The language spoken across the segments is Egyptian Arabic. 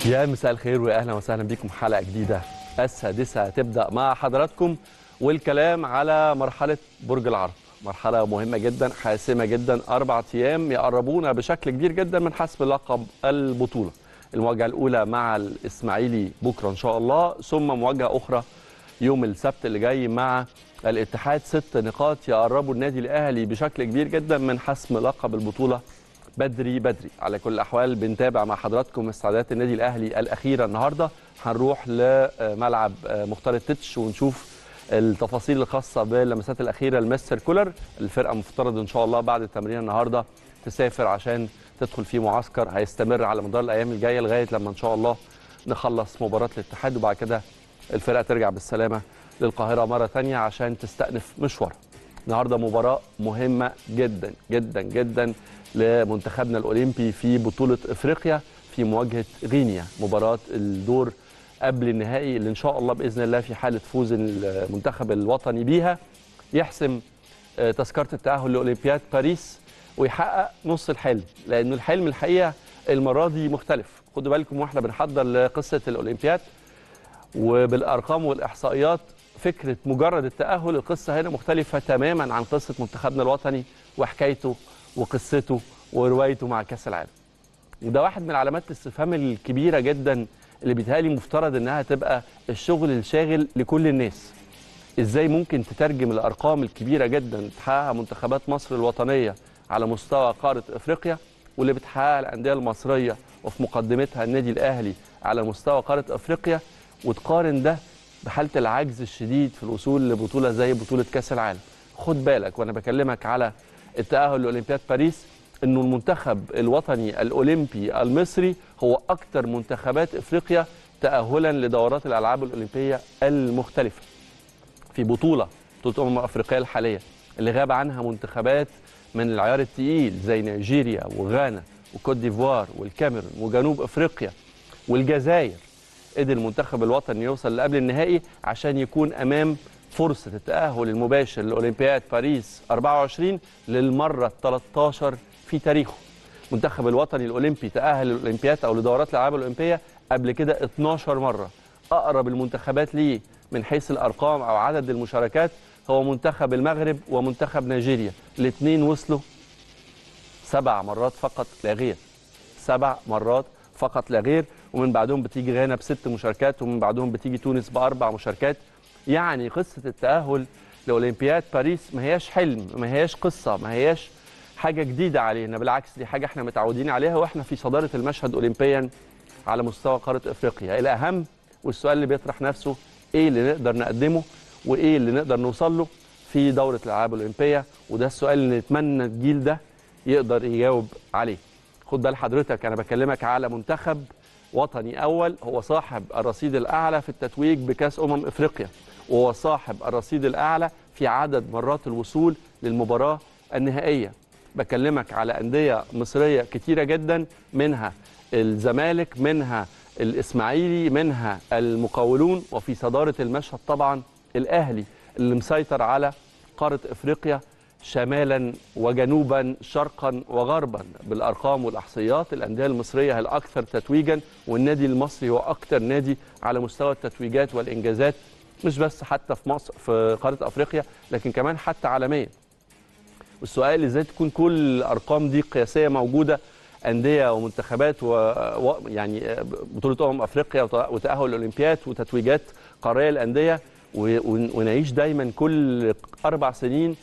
يا مساء الخير واهلا وسهلا بكم حلقه جديده السادسه تبدا مع حضراتكم والكلام على مرحله برج العرب مرحله مهمه جدا حاسمه جدا اربع ايام يقربونا بشكل كبير جدا من حسم لقب البطوله المواجهه الاولى مع الاسماعيلي بكره ان شاء الله ثم مواجهه اخرى يوم السبت اللي جاي مع الاتحاد ست نقاط يقربوا النادي الاهلي بشكل كبير جدا من حسم لقب البطوله بدري بدري على كل الاحوال بنتابع مع حضراتكم استعدادات النادي الاهلي الاخيره النهارده هنروح لملعب مختار التتش ونشوف التفاصيل الخاصه باللمسات الاخيره لمستر كولر الفرقه مفترض ان شاء الله بعد التمرين النهارده تسافر عشان تدخل في معسكر هيستمر على مدار الايام الجايه لغايه لما ان شاء الله نخلص مباراه الاتحاد وبعد كده الفرقه ترجع بالسلامه للقاهره مره ثانيه عشان تستأنف مشوارها النهارده مباراه مهمه جدا جدا جدا لمنتخبنا الاولمبي في بطوله افريقيا في مواجهه غينيا مباراه الدور قبل النهائي اللي ان شاء الله باذن الله في حاله فوز المنتخب الوطني بيها يحسم تذكره التاهل لاولمبياد باريس ويحقق نص الحلم لانه الحلم الحقيقه المره دي مختلف خدوا بالكم واحنا بنحضر لقصه الاولمبياد وبالارقام والاحصائيات فكره مجرد التاهل القصه هنا مختلفه تماما عن قصه منتخبنا الوطني وحكايته وقصته وروايته مع كاس العالم وده واحد من علامات الاستفهام الكبيره جدا اللي بيتهيألي مفترض انها تبقى الشغل الشاغل لكل الناس ازاي ممكن تترجم الارقام الكبيره جدا تحققها منتخبات مصر الوطنيه على مستوى قاره افريقيا واللي بتحققها الانديه المصريه وفي مقدمتها النادي الاهلي على مستوى قاره افريقيا وتقارن ده بحاله العجز الشديد في الوصول لبطوله زي بطوله كاس العالم خد بالك وانا بكلمك على التاهل لاولمبياد باريس انه المنتخب الوطني الاولمبي المصري هو اكثر منتخبات افريقيا تاهلا لدورات الالعاب الاولمبيه المختلفه في بطوله بطوله الامم الافريقيه الحاليه اللي غاب عنها منتخبات من العيار الثقيل زي نيجيريا وغانا وكوت ديفوار والكاميرون وجنوب افريقيا والجزائر قدر المنتخب الوطني يوصل لقبل النهائي عشان يكون امام فرصه التاهل المباشر لاولمبياد باريس 24 للمره ال 13 في تاريخه. المنتخب الوطني الاولمبي تاهل للاولمبياد او لدورات الالعاب الاولمبيه قبل كده 12 مره. اقرب المنتخبات ليه من حيث الارقام او عدد المشاركات هو منتخب المغرب ومنتخب نيجيريا، الاثنين وصلوا سبع مرات فقط لا غير. سبع مرات فقط لا غير ومن بعدهم بتيجي غانا بست مشاركات ومن بعدهم بتيجي تونس باربع مشاركات يعني قصه التاهل لاولمبياد باريس ما هياش حلم ما هياش قصه ما هياش حاجه جديده علينا بالعكس دي حاجه احنا متعودين عليها واحنا في صداره المشهد اولمبيا على مستوى قاره افريقيا الاهم والسؤال اللي بيطرح نفسه ايه اللي نقدر نقدمه وايه اللي نقدر نوصل له في دوره الالعاب الاولمبيه وده السؤال اللي نتمنى الجيل ده يقدر يجاوب عليه خد بال حضرتك انا بكلمك على منتخب وطني اول هو صاحب الرصيد الاعلى في التتويج بكاس امم افريقيا وهو صاحب الرصيد الاعلى في عدد مرات الوصول للمباراه النهائيه بكلمك على انديه مصريه كتيره جدا منها الزمالك منها الاسماعيلي منها المقاولون وفي صداره المشهد طبعا الاهلي اللي مسيطر على قاره افريقيا شمالا وجنوبا شرقا وغربا بالارقام والاحصائيات الانديه المصريه هي الاكثر تتويجا والنادي المصري هو اكثر نادي على مستوى التتويجات والانجازات مش بس حتى في مصر في قاره افريقيا لكن كمان حتى عالميا والسؤال ازاي تكون كل الارقام دي قياسيه موجوده انديه ومنتخبات ويعني بطوله امم افريقيا وتاهل الاولمبياد وتتويجات قاريه الانديه ونعيش دايما كل اربع سنين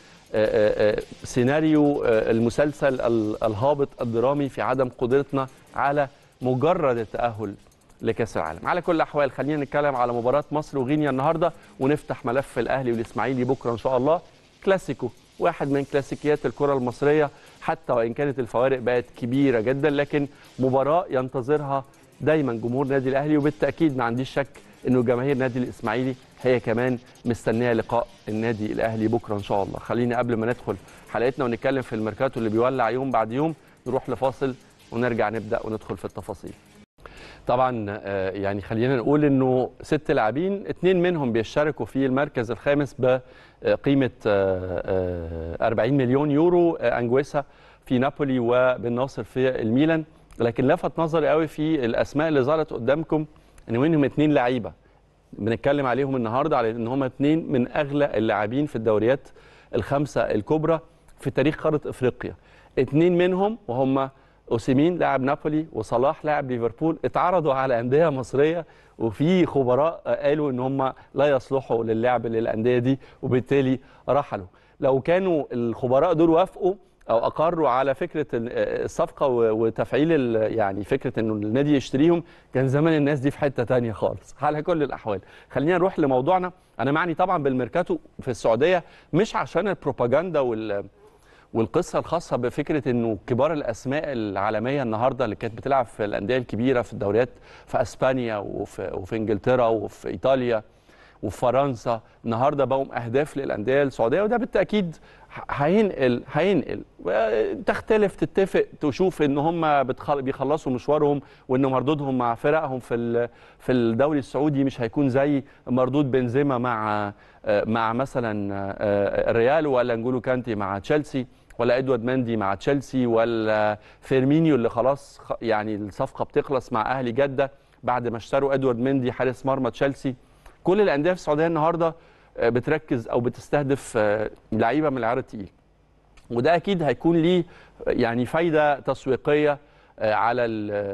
سيناريو المسلسل الهابط الدرامي في عدم قدرتنا على مجرد التأهل لكأس العالم على كل الأحوال خلينا نتكلم على مباراة مصر وغينيا النهاردة ونفتح ملف الأهلي والإسماعيلي بكرة إن شاء الله كلاسيكو واحد من كلاسيكيات الكرة المصرية حتى وإن كانت الفوارق بقت كبيرة جدا لكن مباراة ينتظرها دايما جمهور نادي الأهلي وبالتأكيد ما عنديش شك انه جماهير نادي الاسماعيلي هي كمان مستنيه لقاء النادي الاهلي بكره ان شاء الله خليني قبل ما ندخل حلقتنا ونتكلم في الميركاتو اللي بيولع يوم بعد يوم نروح لفاصل ونرجع نبدا وندخل في التفاصيل طبعا يعني خلينا نقول انه ست لاعبين اثنين منهم بيشتركوا في المركز الخامس بقيمه 40 مليون يورو انجويسا في نابولي وبن ناصر في الميلان لكن لفت نظري قوي في الاسماء اللي ظهرت قدامكم ان منهم اثنين لعيبه بنتكلم عليهم النهارده على ان هم اثنين من اغلى اللاعبين في الدوريات الخمسه الكبرى في تاريخ قاره افريقيا اثنين منهم وهم اوسيمين لاعب نابولي وصلاح لاعب ليفربول اتعرضوا على انديه مصريه وفي خبراء قالوا ان هم لا يصلحوا للعب للانديه دي وبالتالي رحلوا لو كانوا الخبراء دول وافقوا او اقروا على فكره الصفقه وتفعيل يعني فكره انه النادي يشتريهم كان زمان الناس دي في حته تانية خالص على كل الاحوال خلينا نروح لموضوعنا انا معني طبعا بالميركاتو في السعوديه مش عشان البروباجندا وال والقصه الخاصه بفكره انه كبار الاسماء العالميه النهارده اللي كانت بتلعب في الانديه الكبيره في الدوريات في اسبانيا وفي, وفي انجلترا وفي ايطاليا وفي فرنسا النهارده بقوا اهداف للانديه السعوديه وده بالتاكيد هينقل هينقل تختلف تتفق تشوف ان هم بيخلصوا مشوارهم وان مردودهم مع فرقهم في في الدوري السعودي مش هيكون زي مردود بنزيما مع مع مثلا الريال ولا نجولو كانتي مع تشيلسي ولا ادوارد ماندي مع تشيلسي ولا فيرمينيو اللي خلاص يعني الصفقه بتخلص مع اهلي جده بعد ما اشتروا ادوارد ماندي حارس مرمى تشيلسي كل الانديه في السعوديه النهارده بتركز او بتستهدف لعيبه من العيار التقيل وده اكيد هيكون ليه يعني فايده تسويقيه على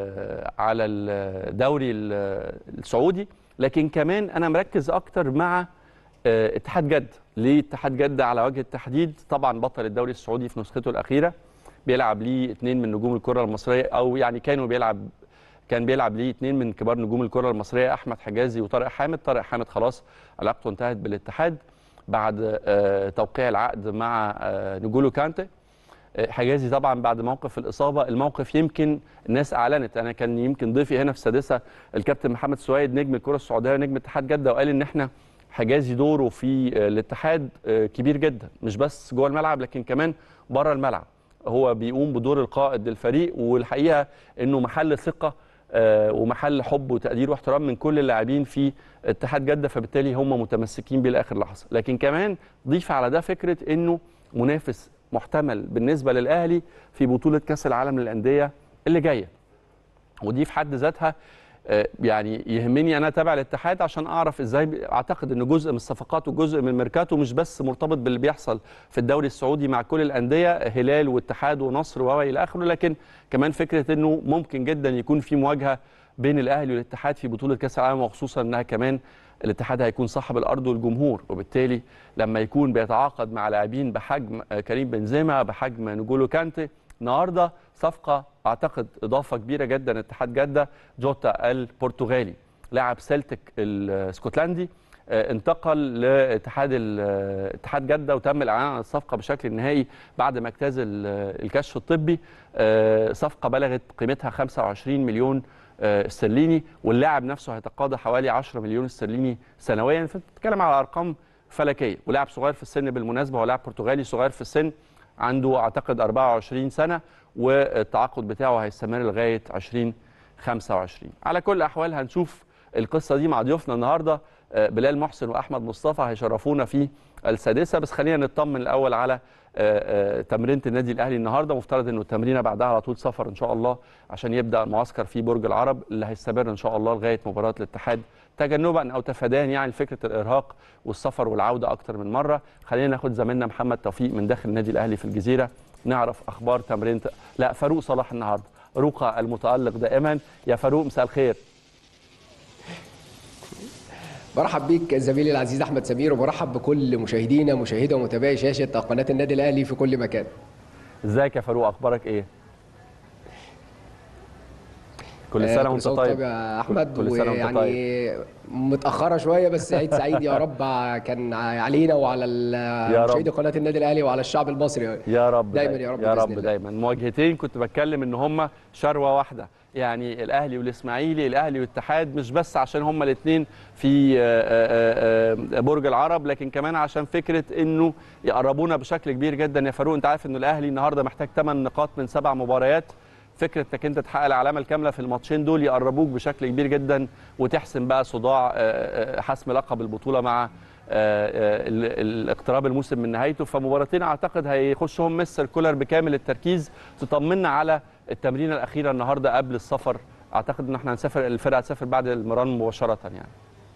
على الدوري السعودي لكن كمان انا مركز اكتر مع اتحاد جده ليه اتحاد جده على وجه التحديد طبعا بطل الدوري السعودي في نسخته الاخيره بيلعب ليه اثنين من نجوم الكره المصريه او يعني كانوا بيلعب كان بيلعب ليه اثنين من كبار نجوم الكره المصريه احمد حجازي وطارق حامد طارق حامد خلاص علاقته انتهت بالاتحاد بعد توقيع العقد مع نجولو كانتي حجازي طبعا بعد موقف الاصابه الموقف يمكن الناس اعلنت انا كان يمكن ضيفي هنا في السادسه الكابتن محمد سويد نجم الكره السعوديه ونجم اتحاد جده وقال ان احنا حجازي دوره في الاتحاد كبير جدا مش بس جوه الملعب لكن كمان بره الملعب هو بيقوم بدور القائد للفريق والحقيقه انه محل ثقه ومحل حب وتقدير واحترام من كل اللاعبين في اتحاد جده فبالتالي هم متمسكين بيه لاخر لحظه لكن كمان ضيف على ده فكره انه منافس محتمل بالنسبه للاهلي في بطوله كاس العالم للانديه اللي جايه ودي في حد ذاتها يعني يهمني انا اتابع الاتحاد عشان اعرف ازاي اعتقد ان جزء من الصفقات وجزء من الميركاتو مش بس مرتبط باللي بيحصل في الدوري السعودي مع كل الانديه هلال واتحاد ونصر والى اخره لكن كمان فكره انه ممكن جدا يكون في مواجهه بين الاهلي والاتحاد في بطوله كاس العالم وخصوصا انها كمان الاتحاد هيكون صاحب الارض والجمهور وبالتالي لما يكون بيتعاقد مع لاعبين بحجم كريم بنزيما بحجم نجولو كانتي النهارده صفقه اعتقد اضافه كبيره جدا اتحاد جده جوتا البرتغالي لاعب سلتك الاسكتلندي انتقل لاتحاد اتحاد جده وتم الاعلان عن الصفقه بشكل نهائي بعد ما اجتاز الكشف الطبي صفقه بلغت قيمتها 25 مليون استرليني واللاعب نفسه هيتقاضى حوالي 10 مليون استرليني سنويا فبتتكلم على ارقام فلكيه ولاعب صغير في السن بالمناسبه هو لاعب برتغالي صغير في السن عنده اعتقد 24 سنه والتعاقد بتاعه هيستمر لغايه 2025 على كل الاحوال هنشوف القصه دي مع ضيوفنا النهارده بلال محسن واحمد مصطفى هيشرفونا في السادسه بس خلينا نطمن الاول على تمرينه النادي الاهلي النهارده مفترض انه التمرينه بعدها على طول سفر ان شاء الله عشان يبدا المعسكر في برج العرب اللي هيستمر ان شاء الله لغايه مباراه الاتحاد تجنبا او تفاديا يعني فكره الارهاق والسفر والعوده اكتر من مره خلينا ناخد زميلنا محمد توفيق من داخل النادي الاهلي في الجزيره نعرف اخبار تمرين لا فاروق صلاح النهارده رقى المتالق دائما يا فاروق مساء الخير برحب بيك زميلي العزيز احمد سمير وبرحب بكل مشاهدينا مشاهده ومتابعي شاشه قناه النادي الاهلي في كل مكان ازيك يا فاروق اخبارك ايه كل سنه وانت طيب يا احمد كل سنه وانت طيب يعني متاخره شويه بس عيد سعيد يا رب كان علينا وعلى مشاهدي قناه النادي الاهلي وعلى الشعب المصري يا رب دايما يا رب يا رب دايما مواجهتين كنت بتكلم ان هم شروه واحده يعني الاهلي والاسماعيلي الاهلي والاتحاد مش بس عشان هم الاثنين في برج العرب لكن كمان عشان فكره انه يقربونا بشكل كبير جدا يا فاروق انت عارف انه الاهلي النهارده محتاج 8 نقاط من سبع مباريات فكره انك انت تحقق العلامه الكامله في الماتشين دول يقربوك بشكل كبير جدا وتحسم بقى صداع حسم لقب البطوله مع الاقتراب الموسم من نهايته فمباراتين اعتقد هيخشهم مستر كولر بكامل التركيز تطمنا على التمرينه الاخيره النهارده قبل السفر اعتقد ان احنا هنسافر الفرقه هتسافر بعد المران مباشره يعني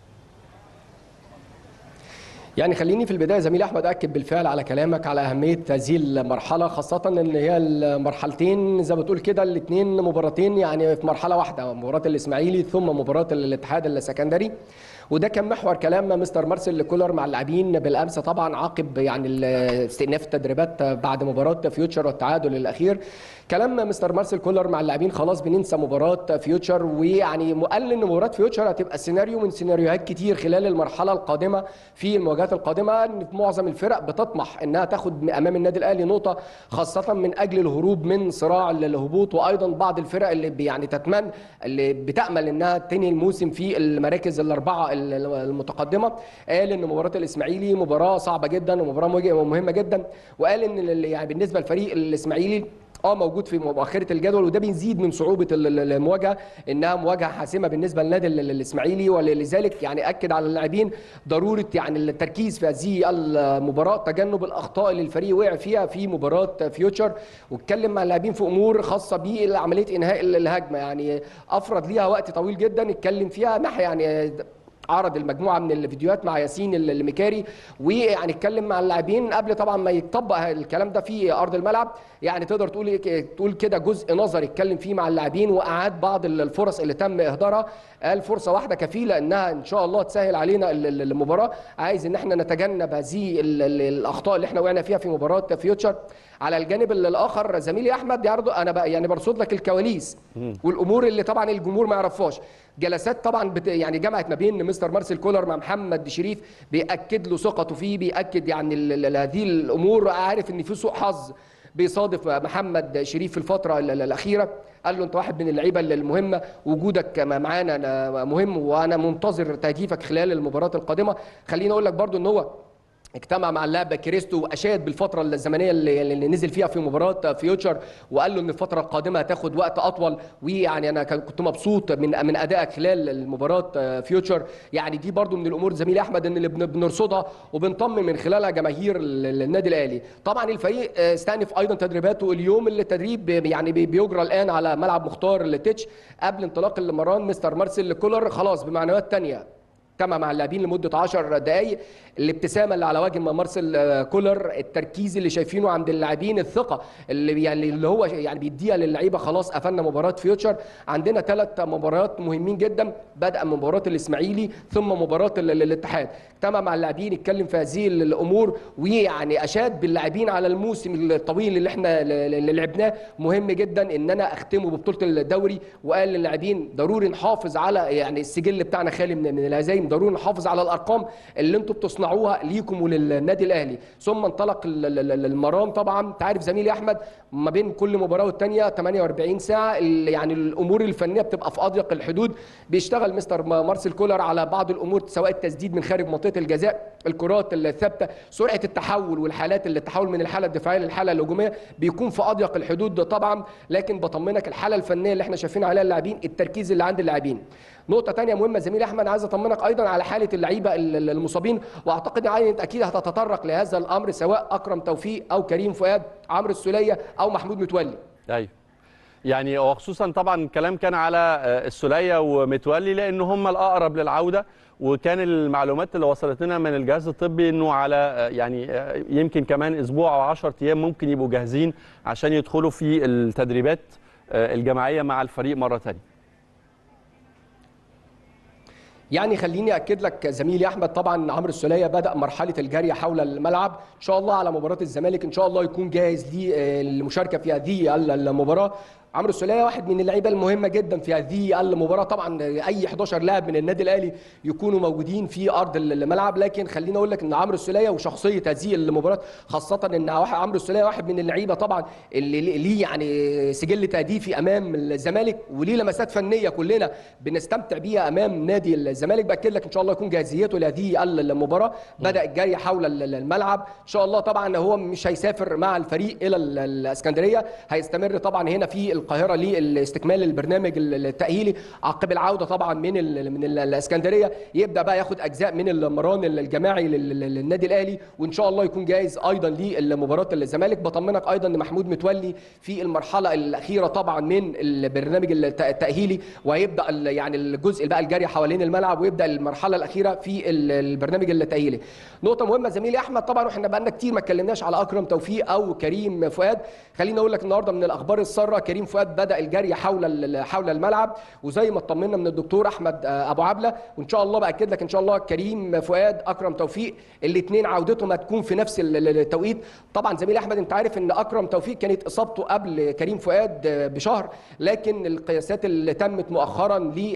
يعني خليني في البدايه زميلي احمد اكد بالفعل على كلامك على اهميه هذه المرحله خاصه ان هي المرحلتين زي ما بتقول كده الاثنين مباراتين يعني في مرحله واحده مباراه الاسماعيلي ثم مباراه الاتحاد السكندري وده كان محور كلام مستر مارسيل كولر مع اللاعبين بالامس طبعا عقب يعني استئناف التدريبات بعد مباراه فيوتشر والتعادل الاخير كلام مستر مارسيل كولر مع اللاعبين خلاص بننسى مباراه فيوتشر ويعني قال ان مباراه فيوتشر هتبقى سيناريو من سيناريوهات كتير خلال المرحله القادمه في المواجهات القادمه ان في معظم الفرق بتطمح انها تاخد امام النادي الاهلي نقطه خاصه من اجل الهروب من صراع الهبوط وايضا بعض الفرق اللي يعني تتمنى اللي بتامل انها تنهي الموسم في المراكز الاربعه المتقدمه قال ان مباراه الاسماعيلي مباراه صعبه جدا ومباراه مهمه جدا وقال ان يعني بالنسبه للفريق الاسماعيلي اه موجود في مؤخره الجدول وده بيزيد من صعوبه المواجهه انها مواجهه حاسمه بالنسبه للنادي الاسماعيلي ولذلك يعني اكد على اللاعبين ضروره يعني التركيز في هذه المباراه تجنب الاخطاء اللي الفريق وقع فيها في مباراه فيوتشر واتكلم مع اللاعبين في امور خاصه بعمليه انهاء الهجمه يعني افرض ليها وقت طويل جدا اتكلم فيها ناحيه يعني عرض المجموعه من الفيديوهات مع ياسين المكاري ويعني اتكلم مع اللاعبين قبل طبعا ما يطبق الكلام ده في ارض الملعب يعني تقدر تقول تقول كده جزء نظري اتكلم فيه مع اللاعبين واعاد بعض الفرص اللي تم اهدارها قال فرصه واحده كفيله انها ان شاء الله تسهل علينا المباراه عايز ان احنا نتجنب هذه الاخطاء اللي احنا وقعنا فيها في مباراه فيوتشر على الجانب الاخر زميلي احمد برضه انا بقى يعني برصد لك الكواليس والامور اللي طبعا الجمهور ما يعرفهاش جلسات طبعا بت يعني جمعت ما بين مستر مارسيل كولر مع محمد شريف بياكد له ثقته فيه بياكد يعني هذه الامور عارف ان في سوء حظ بيصادف محمد شريف في الفتره الاخيره قال له انت واحد من اللعيبه المهمه وجودك معانا مهم وانا منتظر تهديفك خلال المباراه القادمه خليني اقول لك برضو ان هو اجتمع مع اللاعب كريستو واشاد بالفتره الزمنيه اللي, اللي نزل فيها في مباراه فيوتشر وقال له ان الفتره القادمه هتاخد وقت اطول ويعني انا كنت مبسوط من من ادائك خلال المباراه فيوتشر يعني دي برضو من الامور زميلي احمد ان اللي بنرصدها وبنطمن من خلالها جماهير النادي الاهلي طبعا الفريق استأنف ايضا تدريباته اليوم اللي التدريب يعني بيجرى الان على ملعب مختار التتش قبل انطلاق المران مستر مارسيل كولر خلاص بمعنويات ثانيه اجتمع مع اللاعبين لمده 10 دقائق الابتسامه اللي على وجه مارسيل كولر التركيز اللي شايفينه عند اللاعبين الثقه اللي يعني اللي هو يعني بيديها للعيبه خلاص قفلنا مباراه فيوتشر عندنا ثلاث مباريات مهمين جدا بدا من مباراه الاسماعيلي ثم مباراه الاتحاد اجتمع مع اللاعبين اتكلم في هذه الامور ويعني اشاد باللاعبين على الموسم الطويل اللي احنا اللي لعبناه مهم جدا ان انا اختمه ببطوله الدوري وقال للاعبين ضروري نحافظ على يعني السجل بتاعنا خالي من الهزايم ضروري نحافظ على الارقام اللي انتم بتصنعوها ليكم وللنادي الاهلي ثم انطلق المرام طبعا انت عارف زميلي احمد ما بين كل مباراه والثانيه 48 ساعه يعني الامور الفنيه بتبقى في اضيق الحدود بيشتغل مستر مارسيل كولر على بعض الامور سواء التسديد من خارج منطقه الجزاء الكرات الثابته سرعه التحول والحالات اللي التحول من الحاله الدفاعيه للحاله الهجوميه بيكون في اضيق الحدود طبعا لكن بطمنك الحاله الفنيه اللي احنا شايفين عليها اللاعبين التركيز اللي عند اللاعبين نقطة تانية مهمة زميلي أحمد عايز أطمنك أيضا على حالة اللعيبة المصابين وأعتقد يعني أنت أكيد هتتطرق لهذا الأمر سواء أكرم توفيق أو كريم فؤاد عمرو السولية أو محمود متولي. أيوه يعني وخصوصا طبعا الكلام كان على السولية ومتولي لأن هم الأقرب للعودة وكان المعلومات اللي وصلت لنا من الجهاز الطبي انه على يعني يمكن كمان اسبوع او 10 ايام ممكن يبقوا جاهزين عشان يدخلوا في التدريبات الجماعيه مع الفريق مره ثانيه. يعني خليني اكد لك زميلي احمد طبعا عمرو السوليه بدا مرحله الجري حول الملعب ان شاء الله على مباراه الزمالك ان شاء الله يكون جاهز للمشاركه في هذه المباراه عمرو السوليه واحد من اللعيبه المهمه جدا في هذه المباراه طبعا اي 11 لاعب من النادي الاهلي يكونوا موجودين في ارض الملعب لكن خليني اقول لك ان عمرو السوليه وشخصيه هذه المباراه خاصه ان عمرو السوليه واحد من اللعيبه طبعا اللي ليه يعني سجل تهديفي امام الزمالك وليه لمسات فنيه كلنا بنستمتع بيها امام نادي الزمالك باكد لك ان شاء الله يكون جاهزيته لهذه المباراه بدا الجري حول الملعب ان شاء الله طبعا هو مش هيسافر مع الفريق الى الاسكندريه هيستمر طبعا هنا في القاهره لاستكمال البرنامج التاهيلي عقب العوده طبعا من ال من ال الاسكندريه يبدا بقى ياخد اجزاء من المران الجماعي لل- للنادي الاهلي وان شاء الله يكون جاهز ايضا لمباراه الزمالك بطمنك ايضا ان محمود متولي في المرحله الاخيره طبعا من البرنامج الت- التاهيلي وهيبدا ال- يعني الجزء بقى الجري حوالين الملعب ويبدا المرحله الاخيره في ال- البرنامج التاهيلي نقطه مهمه زميلي احمد طبعا واحنا بقالنا كتير ما اتكلمناش على اكرم توفيق او كريم فؤاد خليني اقول لك النهارده من الاخبار الساره كريم فؤاد بدا الجري حول ال- حول الملعب وزي ما اطمنا من الدكتور احمد آه، ابو عبله وان شاء الله باكد لك ان شاء الله كريم فؤاد اكرم توفيق الاثنين عودتهم هتكون في نفس ال- ال- التوقيت طبعا زميلي احمد انت عارف ان اكرم توفيق كانت اصابته قبل كريم فؤاد آه، بشهر لكن القياسات اللي تمت مؤخرا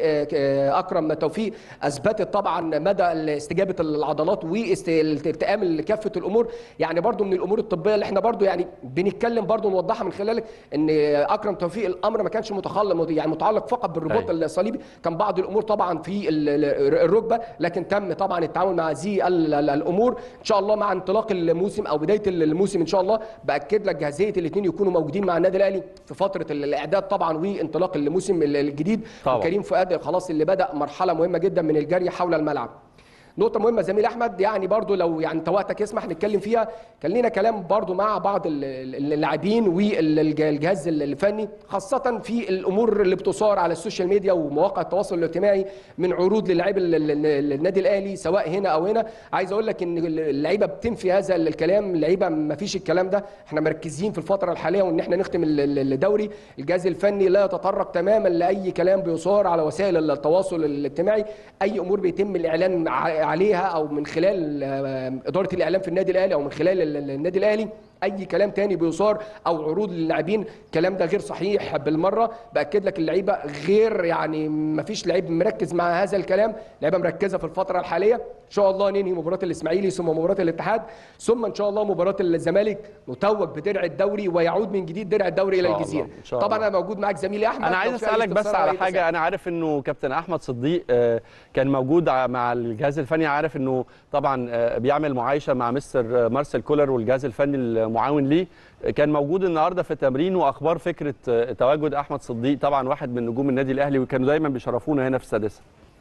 لاكرم توفيق اثبتت طبعا مدى استجابه العضلات والتئام كافه الامور يعني برضو من الامور الطبيه اللي احنا برضو يعني بنتكلم برضو نوضحها من خلالك ان اكرم توفيق الامر ما كانش متخلق يعني متعلق فقط بالرباط أيوة. الصليبي كان بعض الامور طبعا في ال- ال- الركبه لكن تم طبعا التعامل مع هذه ال- ال- الامور ان شاء الله مع انطلاق الموسم او بدايه الموسم ان شاء الله باكد لك جاهزيه الاثنين يكونوا موجودين مع النادي الاهلي في فتره الاعداد طبعا وانطلاق الموسم الجديد طبعاً. وكريم فؤاد خلاص اللي بدا مرحله مهمه جدا من الجري حول الملعب نقطة مهمة زميل أحمد يعني برضو لو يعني أنت وقتك يسمح نتكلم فيها كان لينا كلام برضو مع بعض ال- ال- اللاعبين والجهاز الفني خاصة في الأمور اللي بتصار على السوشيال ميديا ومواقع التواصل الاجتماعي من عروض للاعيب ال- ال- ال- النادي الأهلي سواء هنا أو هنا عايز أقول لك إن اللعيبة بتنفي هذا الكلام اللعيبة ما فيش الكلام ده احنا مركزين في الفترة الحالية وإن احنا نختم ال- ال- الدوري الجهاز الفني لا يتطرق تماما لأي كلام بيصار على وسائل التواصل الاجتماعي أي أمور بيتم الإعلان ع- عليها او من خلال آه، اداره الاعلام في النادي الاهلي او من خلال ال- ال- النادي الاهلي اي كلام تاني بيصار او عروض للاعبين الكلام ده غير صحيح بالمره باكد لك اللعيبه غير يعني ما فيش لعيب مركز مع هذا الكلام اللعيبه مركزه في الفتره الحاليه ان شاء الله ننهي مباراه الاسماعيلي ثم مباراه الاتحاد ثم ان شاء الله مباراه الزمالك نتوج بدرع الدوري ويعود من جديد درع الدوري الى شاء الله، الجزيره إن شاء طبعا الله. انا موجود معاك زميلي احمد انا عايز لو في أي اسالك بس استفسار على أي حاجه انا عارف انه كابتن احمد صديق آه، كان موجود ع- مع الجهاز الفني عارف انه طبعا آه، بيعمل معايشه مع مستر آه، مارسيل كولر والجهاز الفني المعاون ليه آه، كان موجود النهارده في تمرين واخبار فكره آه، تواجد احمد صديق طبعا واحد من نجوم النادي الاهلي وكانوا دايما بيشرفونا هنا في السادسه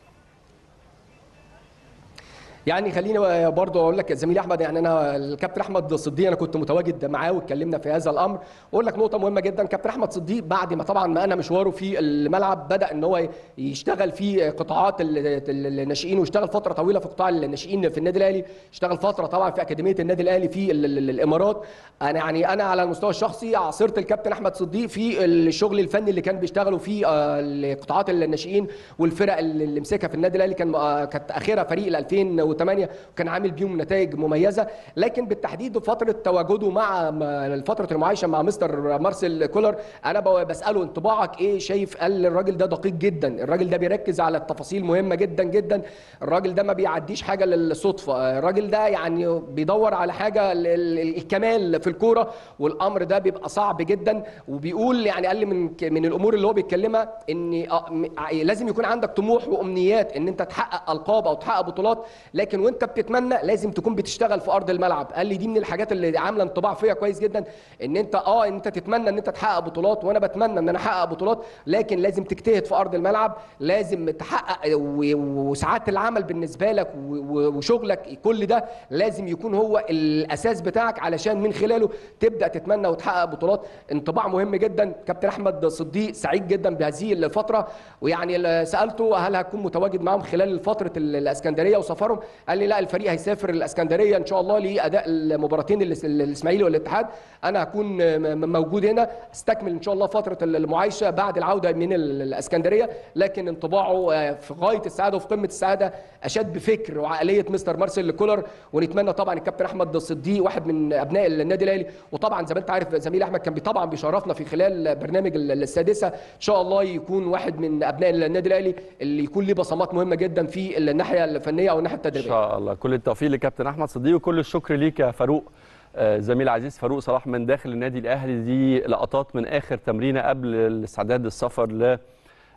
يعني خليني برضه اقول لك زميلي احمد يعني انا الكابتن احمد صديق انا كنت متواجد معاه واتكلمنا في هذا الامر واقول لك نقطه مهمه جدا كابتن احمد صديق بعد ما طبعا ما انا مشواره في الملعب بدا ان هو يشتغل في قطاعات ال- ال- الناشئين واشتغل فتره طويله في قطاع الناشئين في النادي الاهلي اشتغل فتره طبعا في اكاديميه النادي الاهلي في ال- ال- الامارات انا يعني انا على المستوى الشخصي عاصرت الكابتن احمد صديق في الشغل الفني اللي كان بيشتغلوا فيه آه، قطاعات الناشئين والفرق اللي اللي مسكها في النادي الاهلي كان آه، كانت اخرها فريق ال 2008 وكان عامل بيهم نتائج مميزه لكن بالتحديد فتره تواجده مع م- فتره المعايشه مع مستر مارسيل كولر انا ب- بساله انطباعك ايه شايف قال الراجل ده دقيق جدا الراجل ده بيركز على التفاصيل مهمه جدا جدا الراجل ده ما بيعديش حاجه للصدفه الراجل ده يعني بيدور على حاجه ال- ال- الكمال في الكوره والامر ده بيبقى صعب جدا وبيقول يعني قال لي من ك- من الامور اللي هو بيتكلمها ان آه، م- ع- لازم يكون عندك طموح وامنيات ان انت تحقق القاب او تحقق بطولات لكن وانت بتتمنى لازم تكون بتشتغل في ارض الملعب قال لي دي من الحاجات اللي عامله انطباع فيا كويس جدا ان انت اه ان انت تتمنى ان انت تحقق بطولات وانا بتمنى ان انا احقق بطولات لكن لازم تجتهد في ارض الملعب لازم تحقق و- وساعات العمل بالنسبه لك و- و- وشغلك كل ده لازم يكون هو الاساس بتاعك علشان من خلاله تبدا تتمنى وتحقق بطولات انطباع مهم جدا كابتن احمد صديق سعيد جدا بهذه الفتره ويعني ال- سالته هل هتكون متواجد معاهم خلال فتره ال- الاسكندريه وسفرهم قال لي لا الفريق هيسافر الاسكندريه ان شاء الله لاداء المباراتين الاس- الاسماعيلي والاتحاد انا هكون م- م- موجود هنا استكمل ان شاء الله فتره المعايشه بعد العوده من ال- الاسكندريه لكن انطباعه آه، في غايه السعاده وفي قمه السعاده اشاد بفكر وعقليه مستر مارسيل كولر ونتمنى طبعا الكابتن احمد الصديق واحد من ابناء النادي الاهلي وطبعا زي ما انت عارف زميلي احمد كان بي- طبعا بيشرفنا في خلال برنامج ال- السادسه ان شاء الله يكون واحد من ابناء النادي الاهلي اللي يكون ليه بصمات مهمه جدا في الناحيه الفنيه او الناحيه ان التدريبيه شاء الله كل التوفيق لكابتن احمد صديق وكل الشكر ليك يا فاروق آه، زميل عزيز فاروق صلاح من داخل النادي الاهلي دي لقطات من اخر تمرينه قبل الاستعداد للسفر ل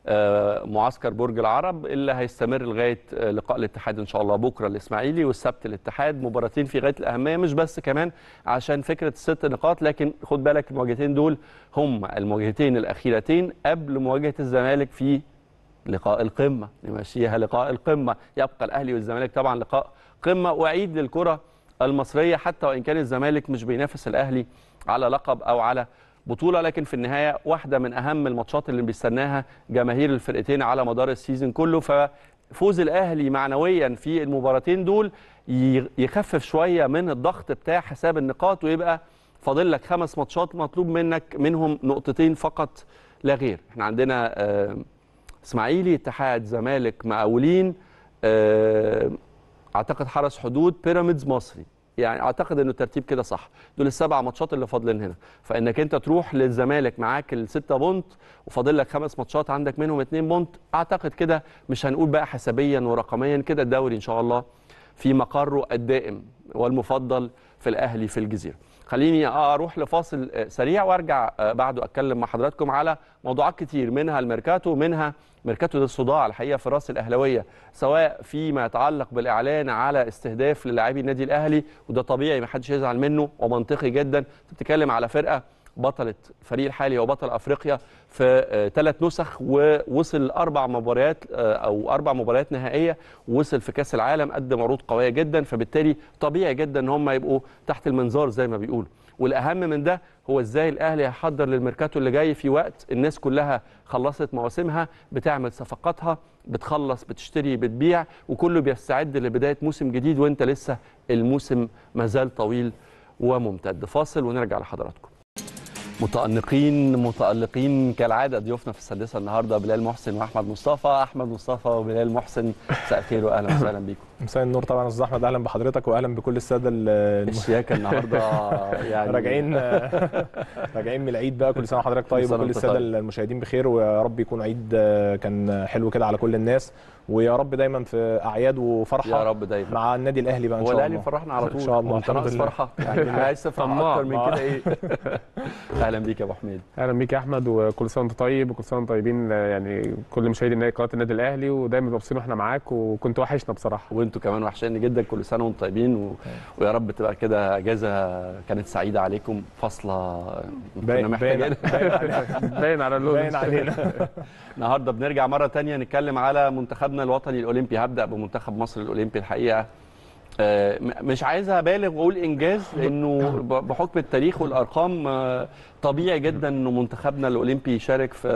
آه، معسكر برج العرب اللي هيستمر لغايه آه، لقاء الاتحاد ان شاء الله بكره الاسماعيلي والسبت الاتحاد مباراتين في غايه الاهميه مش بس كمان عشان فكره الست نقاط لكن خد بالك المواجهتين دول هم المواجهتين الاخيرتين قبل مواجهه الزمالك في لقاء القمه نمشيها لقاء القمه يبقى الاهلي والزمالك طبعا لقاء قمه واعيد للكره المصريه حتى وان كان الزمالك مش بينافس الاهلي على لقب او على بطوله لكن في النهايه واحده من اهم الماتشات اللي بيستناها جماهير الفرقتين على مدار السيزون كله ففوز الاهلي معنويا في المباراتين دول ي- يخفف شويه من الضغط بتاع حساب النقاط ويبقى فاضل لك خمس ماتشات مطلوب منك منهم نقطتين فقط لا غير احنا عندنا آه، اسماعيلي اتحاد زمالك مقاولين آه، اعتقد حرس حدود بيراميدز مصري يعني اعتقد انه الترتيب كده صح دول السبع ماتشات اللي فاضلين هنا فانك انت تروح للزمالك معاك الستة بونت وفاضل لك خمس ماتشات عندك منهم اتنين بونت اعتقد كده مش هنقول بقى حسابيا ورقميا كده الدوري ان شاء الله في مقره الدائم والمفضل في الاهلي في الجزيره خليني اروح لفاصل آه، سريع وارجع آه، بعده اتكلم مع حضراتكم على موضوعات كتير منها الميركاتو منها ميركاتو ده الصداع الحقيقه في راس الاهلاويه سواء فيما يتعلق بالاعلان على استهداف للاعبي النادي الاهلي وده طبيعي ما حدش يزعل منه ومنطقي جدا انت بتتكلم على فرقه بطلة الفريق الحالي وبطل افريقيا في ثلاث نسخ ووصل اربع مباريات آه، او اربع مباريات نهائيه ووصل في كاس العالم قدم عروض قويه جدا فبالتالي طبيعي جدا ان هم يبقوا تحت المنظار زي ما بيقولوا والاهم من ده هو ازاي الاهلي هيحضر للميركاتو اللي جاي في وقت الناس كلها خلصت مواسمها بتعمل صفقاتها بتخلص بتشتري بتبيع وكله بيستعد لبدايه موسم جديد وانت لسه الموسم مازال طويل وممتد فاصل ونرجع لحضراتكم متأنقين متألقين كالعادة ضيوفنا في السادسة النهاردة بلال محسن وأحمد مصطفى أحمد مصطفى وبلال محسن مساء الخير وأهلا وسهلا بيكم مساء النور طبعا يا استاذ احمد اهلا بحضرتك واهلا بكل الساده ال- الم- الشياكة النهاردة يعني راجعين راجعين من العيد بقى كل سنه وحضرتك طيب كل سنة وكل وأنت الساده طيب. المشاهدين بخير ويا رب يكون عيد آه، كان حلو كده على كل الناس ويا رب دايما في اعياد وفرحه يا رب دايما مع النادي الاهلي بقى ان هو شاء الاهلي الله فرحنا على طول ان شاء الله وأنت الحمد ناقص لله فرحة يعني عايز تفرح طماع. أكتر من آه. كده إيه أهلا بيك يا أبو حميد اهلا بيك يا احمد وكل سنه وانت طيب وكل سنه وانتم طيبين آه، يعني كل مشاهدي النادي قناه النادي الاهلي ودايما مبسوطين واحنا معاك وكنت وحشنا بصراحه وانتوا كمان وحشاني جدا كل سنه وانتم طيبين و... ويا رب تبقى كده اجازه كانت سعيده عليكم فاصله كنا باين باين محتاجين باين علينا باين على اللون باين علينا النهارده بنرجع مره تانية نتكلم على منتخبنا الوطني الاولمبي هبدا بمنتخب مصر الاولمبي الحقيقه آه، م- مش عايز ابالغ واقول انجاز لانه ب- بحكم التاريخ والارقام آه، طبيعي جدا انه منتخبنا الاولمبي يشارك في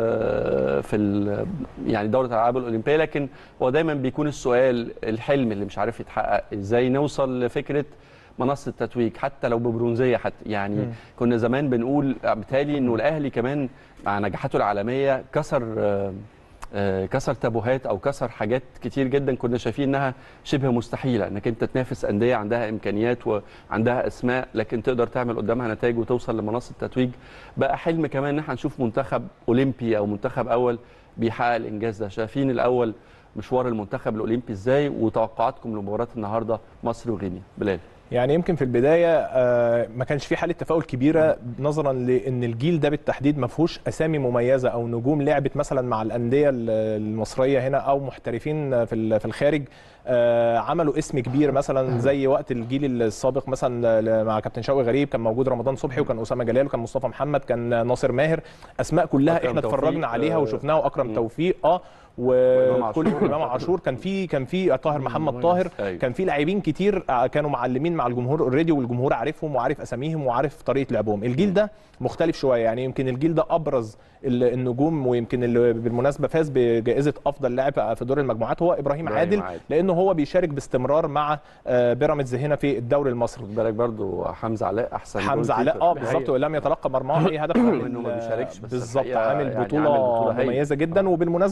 في ال- يعني دوره الالعاب الاولمبيه لكن هو دايما بيكون السؤال الحلم اللي مش عارف يتحقق ازاي نوصل لفكره منصه تتويج حتى لو ببرونزيه حتى يعني مم. كنا زمان بنقول بالتالي انه الاهلي كمان مع نجاحاته العالميه كسر آه، آه، كسر تابوهات او كسر حاجات كتير جدا كنا شايفين انها شبه مستحيله انك انت تنافس انديه عندها امكانيات وعندها اسماء لكن تقدر تعمل قدامها نتائج وتوصل لمنصه تتويج بقى حلم كمان ان احنا نشوف منتخب اولمبي او منتخب اول بيحقق الانجاز ده شايفين الاول مشوار المنتخب الاولمبي ازاي وتوقعاتكم لمباراه النهارده مصر وغينيا بلال يعني يمكن في البدايه آه، ما كانش في حاله تفاؤل كبيره نظرا لان الجيل ده بالتحديد ما فيهوش اسامي مميزه او نجوم لعبت مثلا مع الانديه ال- المصريه هنا او محترفين في ال- في الخارج آه، عملوا اسم كبير مثلا زي وقت الجيل السابق مثلا ل- مع كابتن شوقي غريب كان موجود رمضان صبحي وكان اسامه جلال وكان مصطفى محمد كان ناصر ماهر اسماء كلها أكرم احنا توفيق، اتفرجنا عليها آه، وشفناها واكرم مم. توفيق اه وإمام وكل عاشور. امام عاشور كان في كان في طاهر محمد مميز. طاهر أيوة. كان في لاعبين كتير آه، كانوا معلمين مع الجمهور اوريدي والجمهور عارفهم وعارف اساميهم وعارف طريقه لعبهم الجيل ده مختلف شويه يعني يمكن الجيل ده ابرز ال- النجوم ويمكن اللي بالمناسبه فاز بجائزه افضل لاعب في دور المجموعات هو ابراهيم إبراهيم عادل عادل. لانه هو بيشارك باستمرار مع آه، بيراميدز هنا في الدوري المصري خد بالك برضو حمزه علاء احسن حمزه جول علاء اه كيبر. بالظبط ولم يتلقى مرماه اي هدف رغم إنه ما بيشاركش، بس بالظبط الحقيقة عامل يعني بطوله, عامل بطولة هايلة. مميزه جدا آه. وبالمناسبه هو تم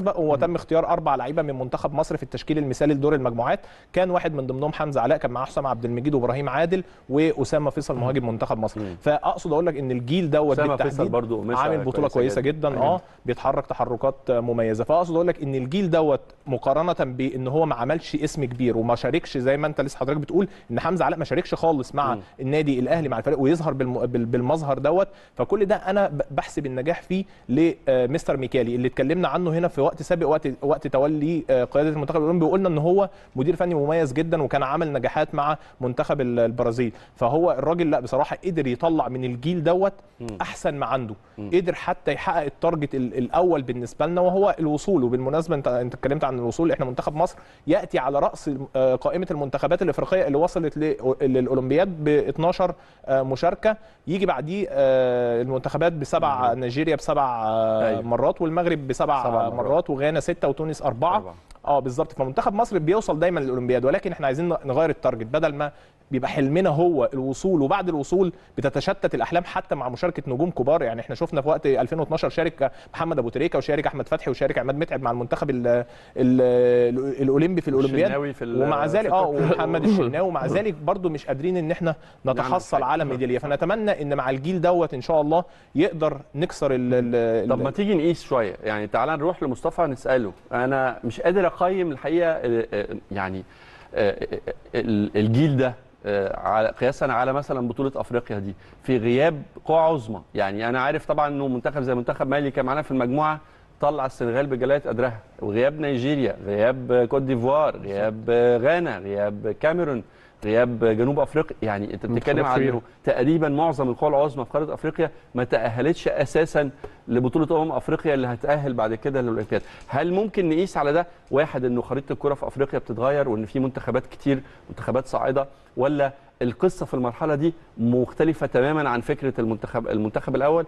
تم اختيار اربع لعيبه من منتخب مصر في التشكيل المثالي لدور المجموعات كان واحد من ضمنهم حمزه علاء كان معاه حسام عبد المجيد وابراهيم عادل واسامه فيصل مهاجم منتخب مصر فاقصد اقول لك ان الجيل دوت أسامة فيصل بالتحديد برضو قماشة عامل بطوله كويسة كويسه جدا. جدا اه بيتحرك تحركات مميزه فاقصد اقول لك ان الجيل دوت مقارنه بان هو ما عملش اسم كبير وما شاركش زي ما انت لسه حضرتك بتقول ان حمزه علاء ما شاركش خالص مع مم. النادي الاهلي مع الفريق ويظهر بالم... بال- بالمظهر دوت فكل ده انا ب- بحسب النجاح فيه لمستر ميكالي اللي اتكلمنا عنه هنا في وقت سابق وقت وقت تولي آه، قياده المنتخب الاولمبي وقلنا ان هو مدير فني مميز جدا وكان عمل نجاحات مع منتخب ال- البرازيل فهو الراجل لا بصراحه قدر يطلع من الجيل دوت احسن ما عنده قدر حتى يحقق التارجت ال- الاول بالنسبه لنا وهو الوصول وبالمناسبه انت انت اتكلمت عن الوصول احنا منتخب مصر ياتي على راس آه، قائمه المنتخبات الافريقيه اللي وصلت ل- للاولمبياد ب 12 آه، مشاركه يجي بعديه آه، المنتخبات بسبع نيجيريا بسبع آه، أيوة. مرات والمغرب بسبع سبع مرات. مرات وغانا سته وتونس اربعه أربعة. اه بالظبط فمنتخب مصر بيوصل دايما للاولمبياد ولكن احنا عايزين نغير التارجت بدل ما بيبقى حلمنا هو الوصول وبعد الوصول بتتشتت الاحلام حتى مع مشاركه نجوم كبار يعني احنا شفنا في وقت 2012 شارك محمد ابو تريكه وشارك احمد فتحي وشارك عماد متعب مع المنتخب ال ال الاولمبي في الاولمبياد والشناوي في ال- ومع ذلك في اه التوكيو. ومحمد الشناوي ومع ذلك برضو مش قادرين ان احنا نتحصل حاجة. على ميداليه فنتمنى ان مع الجيل دوت ان شاء الله يقدر نكسر ال ال طب ما تيجي نقيس شويه يعني تعالى نروح لمصطفى نساله انا مش قادر اقيم الحقيقه آه، آه، يعني آه، آه، ال- الجيل ده آه، على قياسا على مثلا بطوله افريقيا دي في غياب قوى عظمى يعني انا عارف طبعا انه منتخب زي منتخب مالي كان معانا في المجموعه طلع السنغال بجلاله قدرها وغياب نيجيريا غياب كوت ديفوار غياب غانا غياب كاميرون غياب جنوب افريقيا يعني انت بتتكلم منتخبات عن كبيرة. انه تقريبا معظم القوى العظمى في قاره افريقيا ما تاهلتش اساسا لبطوله امم افريقيا اللي هتاهل بعد كده للاولمبياد هل ممكن نقيس على ده واحد انه خريطه الكره في افريقيا بتتغير وان في منتخبات كتير منتخبات صاعده ولا القصه في المرحله دي مختلفه تماما عن فكره المنتخب المنتخب الاول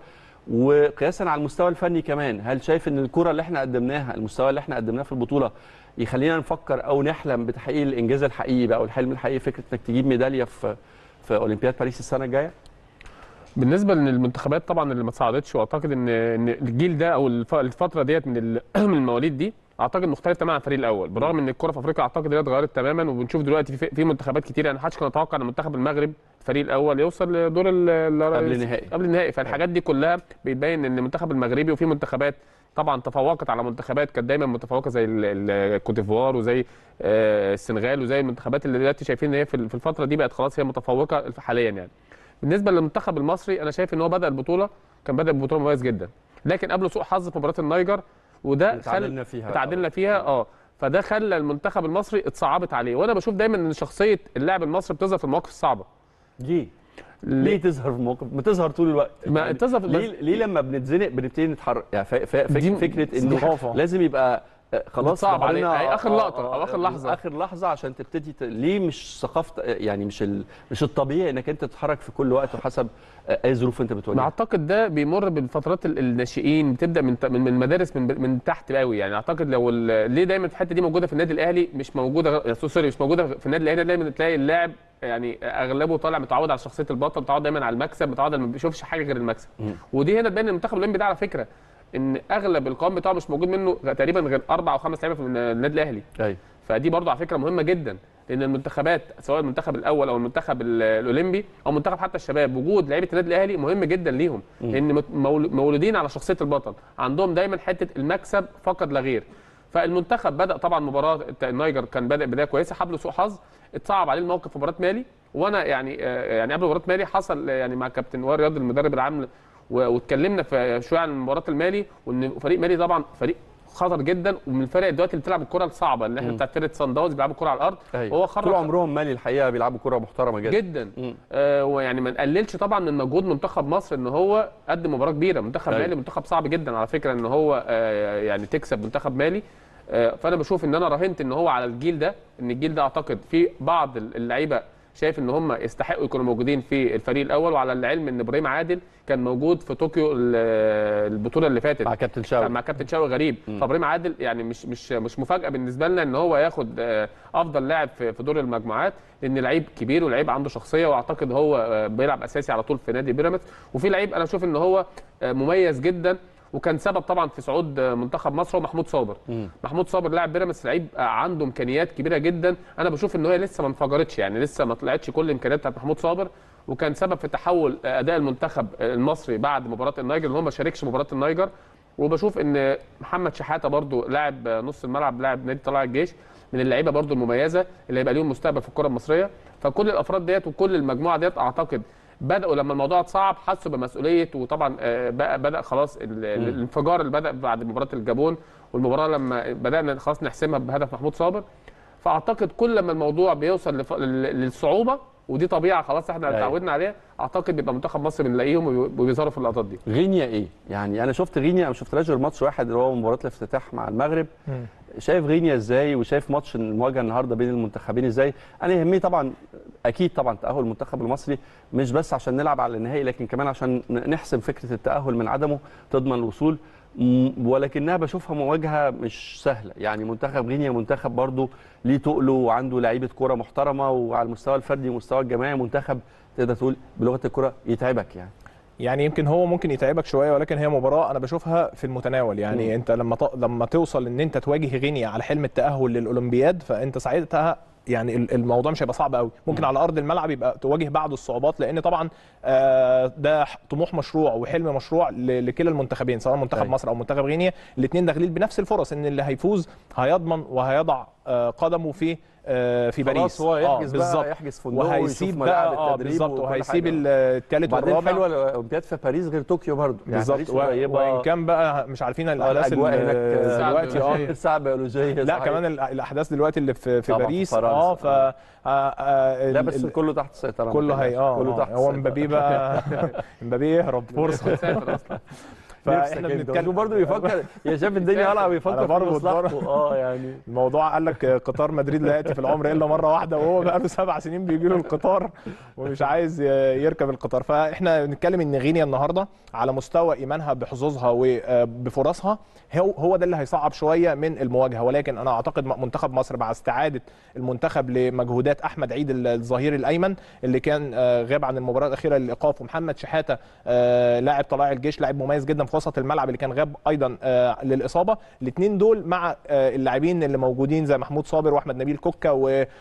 وقياسا على المستوى الفني كمان هل شايف ان الكره اللي احنا قدمناها المستوى اللي احنا قدمناه في البطوله يخلينا نفكر او نحلم بتحقيق الانجاز الحقيقي بقى او الحلم الحقيقي فكره انك تجيب ميداليه في في اولمبياد باريس السنه الجايه بالنسبه للمنتخبات طبعا اللي ما تصعدتش واعتقد ان ان الجيل ده او الف- الفتره ديت من ال- من المواليد دي اعتقد مختلف تماما عن الفريق الاول بالرغم ان الكره في افريقيا اعتقد انها اتغيرت تماما وبنشوف دلوقتي في, في منتخبات كتير يعني محدش كان يتوقع ان منتخب المغرب الفريق الاول يوصل لدور ال- ال- قبل النهائي. قبل النهائي فالحاجات دي كلها بتبين ان المنتخب المغربي وفي منتخبات طبعا تفوقت على منتخبات كانت دايما متفوقه زي ال- ال- الكوت ديفوار وزي آه، السنغال وزي المنتخبات اللي دلوقتي شايفين ان هي في في الفتره دي بقت خلاص هي متفوقه حاليا يعني بالنسبه للمنتخب المصري انا شايف ان هو بدا البطوله كان بدا ببطوله مميز جدا لكن قبله سوء حظ في مباراه النيجر وده اتعادلنا فيها. تعادلنا فيها اه فده خلى المنتخب المصري اتصعبت عليه وانا بشوف دايما ان شخصيه اللاعب المصري بتظهر في المواقف الصعبه ليه؟ ليه تظهر في موقف ما تظهر طول الوقت ما يعني تظهر في- ليه, ليه لما بنتزنق بنبتدي نتحرك يعني ف... ف... فك... دي فكره انه استخافة. لازم يبقى آه، خلاص بتصعب عليه. ظهرنا- أي آخر لقطة أو آخر لحظة. اخر لحظه عشان تبتدي ت... ليه مش ثقافه يعني مش ال... مش الطبيعي انك انت تتحرك في كل وقت وحسب آه، اي ظروف انت ما بتواجهها اعتقد ده بيمر بالفترات ال- الناشئين بتبدا من من من المدارس من من تحت قوي يعني اعتقد لو ال- ليه دايما في الحته دي موجوده في النادي الاهلي مش موجوده غ- سوري مش موجوده في النادي الاهلي دايما تلاقي اللاعب يعني اغلبه طالع متعود على شخصيه البطل متعود دايما على المكسب متعود على ما بيشوفش حاجه غير المكسب ودي هنا تبين المنتخب الاولمبي ده على فكره ان اغلب القوام بتاعه مش موجود منه غ- تقريبا غير اربع او خمس لعيبه في النادي الاهلي ايوه فدي برضو على فكره مهمه جدا لان المنتخبات سواء المنتخب الاول او المنتخب ال- الاولمبي او منتخب حتى الشباب وجود لعيبه النادي الاهلي مهم جدا ليهم لان مت- مول- مولودين على شخصيه البطل عندهم دايما حته المكسب فقط لا غير فالمنتخب بدا طبعا مباراه الت- النيجر كان بدا بدايه كويسه حبله سوء حظ اتصعب عليه الموقف في مباراه مالي وانا يعني آه، يعني قبل مباراه مالي حصل آه، يعني مع كابتن وائل رياض المدرب العام و- واتكلمنا في شويه عن مباراه المالي وان فريق مالي طبعا فريق خطر جدا ومن الفرق دلوقتي اللي بتلعب الكره الصعبه اللي احنا بتاعت فرقه سان داونز بيلعبوا الكره على الارض ايوه هو طول خرج عمرهم مالي الحقيقه بيلعبوا كره محترمه جدا جدا مم. آه ويعني ما نقللش طبعا من مجهود منتخب مصر ان هو قدم مباراه كبيره منتخب أيوة. مالي منتخب صعب جدا على فكره ان هو آه يعني تكسب منتخب مالي آه فانا بشوف ان انا راهنت ان هو على الجيل ده ان الجيل ده اعتقد في بعض اللعيبه شايف ان هم يستحقوا يكونوا موجودين في الفريق الاول وعلى العلم ان ابراهيم عادل كان موجود في طوكيو ال- البطوله اللي فاتت مع كابتن شاوي مع كابتن شاوي غريب فابراهيم عادل يعني مش مش مش مفاجاه بالنسبه لنا ان هو ياخد آه، افضل لاعب في في دور المجموعات لان لعيب كبير ولعيب عنده شخصيه واعتقد هو آه، بيلعب اساسي على طول في نادي بيراميدز وفي لعيب انا اشوف ان هو آه، مميز جدا وكان سبب طبعا في صعود منتخب مصر هو محمود صابر محمود صابر لاعب بيراميدز لعيب عنده امكانيات كبيره جدا انا بشوف ان هي لسه ما انفجرتش يعني لسه ما طلعتش كل الامكانيات بتاعت محمود صابر وكان سبب في تحول اداء المنتخب المصري بعد مباراه النيجر ان هو ما شاركش مباراه النيجر وبشوف ان محمد شحاته برضو لاعب نص الملعب لاعب نادي طلائع الجيش من اللعيبه برضو المميزه اللي هيبقى ليهم مستقبل في الكره المصريه فكل الافراد ديت وكل المجموعه ديت اعتقد بداوا لما الموضوع اتصعب حسوا بمسؤوليه وطبعا آه، بقى بدا خلاص ال- ال- الانفجار اللي بدا بعد مباراه الجابون والمباراه لما بدانا خلاص نحسمها بهدف محمود صابر فاعتقد كل ما الموضوع بيوصل لف- لل- للصعوبه ودي طبيعه خلاص احنا أيوة. اتعودنا عليها اعتقد بيبقى منتخب مصر بنلاقيهم وبي- وبيظهروا في اللقطات دي غينيا ايه؟ يعني انا شفت غينيا ما شفتلاش غير ماتش واحد اللي هو مباراه الافتتاح مع المغرب شايف غينيا ازاي وشايف ماتش المواجهه النهارده بين المنتخبين ازاي؟ انا يهمني طبعا اكيد طبعا تاهل المنتخب المصري مش بس عشان نلعب على النهائي لكن كمان عشان ن- نحسم فكره التاهل من عدمه تضمن الوصول م- ولكنها بشوفها مواجهه مش سهله يعني منتخب غينيا منتخب برضه ليه تقله وعنده لعيبه كوره محترمه وعلى المستوى الفردي والمستوى الجماعي منتخب تقدر تقول بلغه الكوره يتعبك يعني يعني يمكن هو ممكن يتعبك شويه ولكن هي مباراه انا بشوفها في المتناول يعني مم. انت لما ت... لما توصل ان انت تواجه غينيا على حلم التاهل للاولمبياد فانت ساعتها يعني ال- الموضوع مش هيبقى صعب قوي ممكن على ارض الملعب يبقى تواجه بعض الصعوبات لان طبعا آه، ده ح- طموح مشروع وحلم مشروع ل- لكلا المنتخبين سواء منتخب أيوة. مصر او منتخب غينيا الاثنين داخلين بنفس الفرص ان اللي هيفوز هيضمن وهيضع آه، قدمه في آه، في باريس خلاص هو آه، يحجز بالظبط. بقى يحجز فندق وهيسيب ويشوف بقى ملاعب اه التدريب بالظبط وكل وهيسيب حاجة. الثالث وبعدين والرابع حلوه الاولمبياد في باريس غير طوكيو برضه يعني بالظبط باريس و- قريبة. وان كان بقى مش عارفين الاحداث الأجواء ال- هناك دلوقتي اه بيولوجية. الساعه البيولوجيه لا صحيح. كمان ال- الاحداث دلوقتي اللي في في طبعاً في باريس فرنسا. اه ف آه، آه، لا ال- بس ال- كله تحت السيطره ما كله هي تقلقش. اه كله آه، تحت هو السيطرة. مبابي بقى مبابي يهرب فرصه مسافر اصلا فاحنا نفسك انت بنتكلم برضه بيفكر يا شاف الدنيا قلعه أنا بيفكر في بربط مصلحته برضه. اه يعني الموضوع قال لك قطار مدريد لا ياتي في العمر الا مره واحده وهو بقى له سبع سنين بيجي له القطار ومش عايز ي- يركب القطار فاحنا بنتكلم ان غينيا النهارده على مستوى ايمانها بحظوظها وبفرصها هو هو ده اللي هيصعب شويه من المواجهه ولكن انا اعتقد منتخب مصر مع استعاده المنتخب لمجهودات احمد عيد الظهير الايمن اللي كان آه، غاب عن المباراه الاخيره للايقاف ومحمد شحاته آه، لاعب طلائع الجيش لاعب مميز جدا في وسط الملعب اللي كان غاب ايضا آه، للاصابه الاثنين دول مع آه، اللاعبين اللي موجودين زي محمود صابر واحمد نبيل كوكا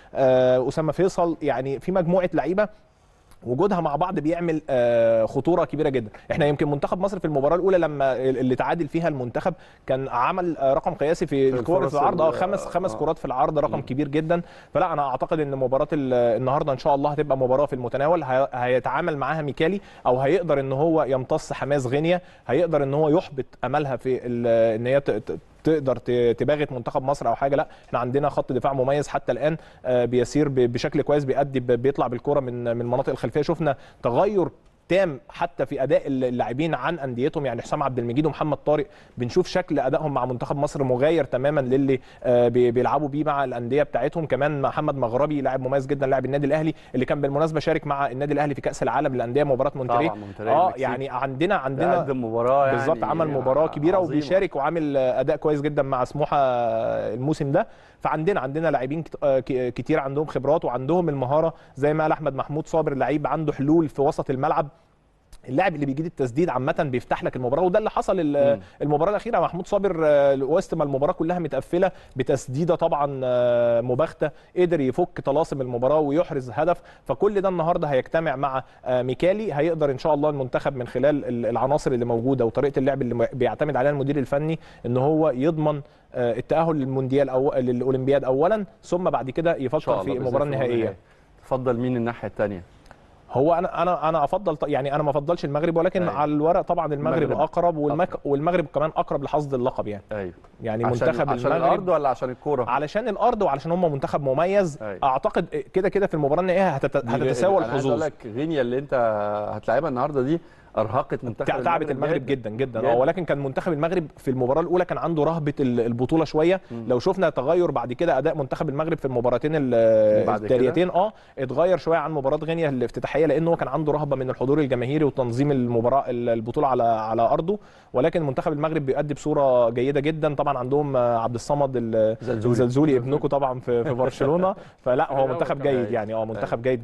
واسامه فيصل يعني في مجموعه لعيبه وجودها مع بعض بيعمل آه، خطوره كبيره جدا احنا يمكن منتخب مصر في المباراه الاولى لما اللي تعادل فيها المنتخب كان عمل آه، رقم قياسي في في الكور في الفرص العرض اه ال- خمس خمس آه. كرات في العرض رقم كبير جدا فلا انا اعتقد ان مباراه ال- النهارده ان شاء الله هتبقى مباراه في المتناول هي- هيتعامل معاها ميكالي او هيقدر ان هو يمتص حماس غينيا هيقدر ان هو يحبط املها في ال- ان هي ت- ت- تقدر ت- تباغت منتخب مصر او حاجه لا احنا عندنا خط دفاع مميز حتى الان آه، بيسير ب- بشكل كويس بيأدي ب- بيطلع بالكره من من المناطق الخلفيه شفنا تغير تام حتى في اداء اللاعبين عن انديتهم يعني حسام عبد المجيد ومحمد طارق بنشوف شكل ادائهم مع منتخب مصر مغاير تماما للي آه، بي- بيلعبوا بيه مع الانديه بتاعتهم كمان محمد مغربي لاعب مميز جدا لاعب النادي الاهلي اللي كان بالمناسبه شارك مع النادي الاهلي في كاس العالم للانديه مباراه مونتري طبعا مونتري اه المكسيك. يعني عندنا عندنا قدم مباراه يعني بالظبط عمل مباراه كبيره عظيمة. وبيشارك وعامل اداء كويس جدا مع سموحه الموسم ده فعندنا عندنا لاعبين كت- آه ك- كتير عندهم خبرات وعندهم المهاره زي ما قال احمد محمود صابر لعيب عنده حلول في وسط الملعب اللاعب اللي بيجيد التسديد عامه بيفتح لك المباراه وده اللي حصل ال- مم. المباراه الاخيره محمود صابر آه، وسط ما المباراه كلها متقفله بتسديده طبعا آه، مباغته قدر يفك طلاسم المباراه ويحرز هدف فكل ده النهارده هيجتمع مع آه، ميكالي هيقدر ان شاء الله المنتخب من خلال ال- العناصر اللي موجوده وطريقه اللعب اللي م- بيعتمد عليها المدير الفني ان هو يضمن آه، التاهل للمونديال او للاولمبياد اولا ثم بعد كده إن شاء يفكر الله في بإذن المباراه الله النهائيه تفضل مين الناحيه الثانيه هو انا انا انا افضل ط- يعني انا ما افضلش المغرب ولكن أيوة. على الورق طبعا المغرب, المغرب اقرب والمك أقرب. والمغرب كمان اقرب لحصد اللقب يعني ايوه يعني عشان منتخب عشان المغرب الارض ولا عشان الكوره علشان الارض وعلشان هم منتخب مميز أيوة. اعتقد كده كده في المباراه النهائيه هتت... دي هتتساوى أنا عايز اقول الحظوظ لك غينيا اللي انت هتلاعبها النهارده دي ارهقت منتخب تع- تعبت المغرب جدا جدا اه جداً. ولكن كان منتخب المغرب في المباراه الاولى كان عنده رهبه ال- البطوله شويه لو شفنا تغير بعد كده اداء منتخب المغرب في المباراتين ال- بعد التاليتين اه اتغير شويه عن مباراه غينيا الافتتاحيه لانه كان عنده رهبه من الحضور الجماهيري وتنظيم المباراه ال- البطوله على على ارضه ولكن منتخب المغرب بيؤدي بصوره جيده جدا طبعا عندهم آه، عبد الصمد ال- زلزولي. الزلزولي ابنكم طبعا في في برشلونه فلا هو أيوة، منتخب طبعاً. جيد يعني اه منتخب جيد جدا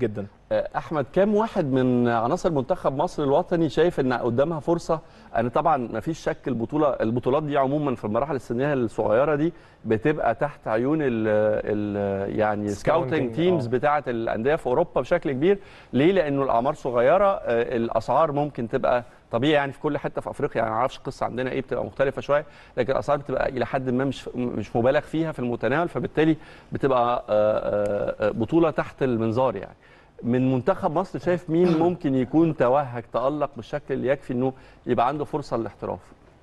آه، احمد كام واحد من عناصر منتخب مصر الوطني شايف ان قدامها فرصه انا طبعا ما فيش شك البطوله البطولات دي عموما في المراحل السنيه الصغيره دي بتبقى تحت عيون ال ال يعني سكاوتنج Scouting، تيمز آه. بتاعه الانديه في اوروبا بشكل كبير ليه لانه الاعمار صغيره آه، الاسعار ممكن تبقى طبيعي يعني في كل حته في افريقيا يعني ما اعرفش القصه عندنا ايه بتبقى مختلفه شويه لكن الاسعار بتبقى الى حد ما مش مش مبالغ فيها في المتناول فبالتالي بتبقى آه، آه، آه، بطوله تحت المنظار يعني من منتخب مصر شايف مين ممكن يكون توهج تالق بالشكل اللي يكفي انه يبقى عنده فرصه للاحتراف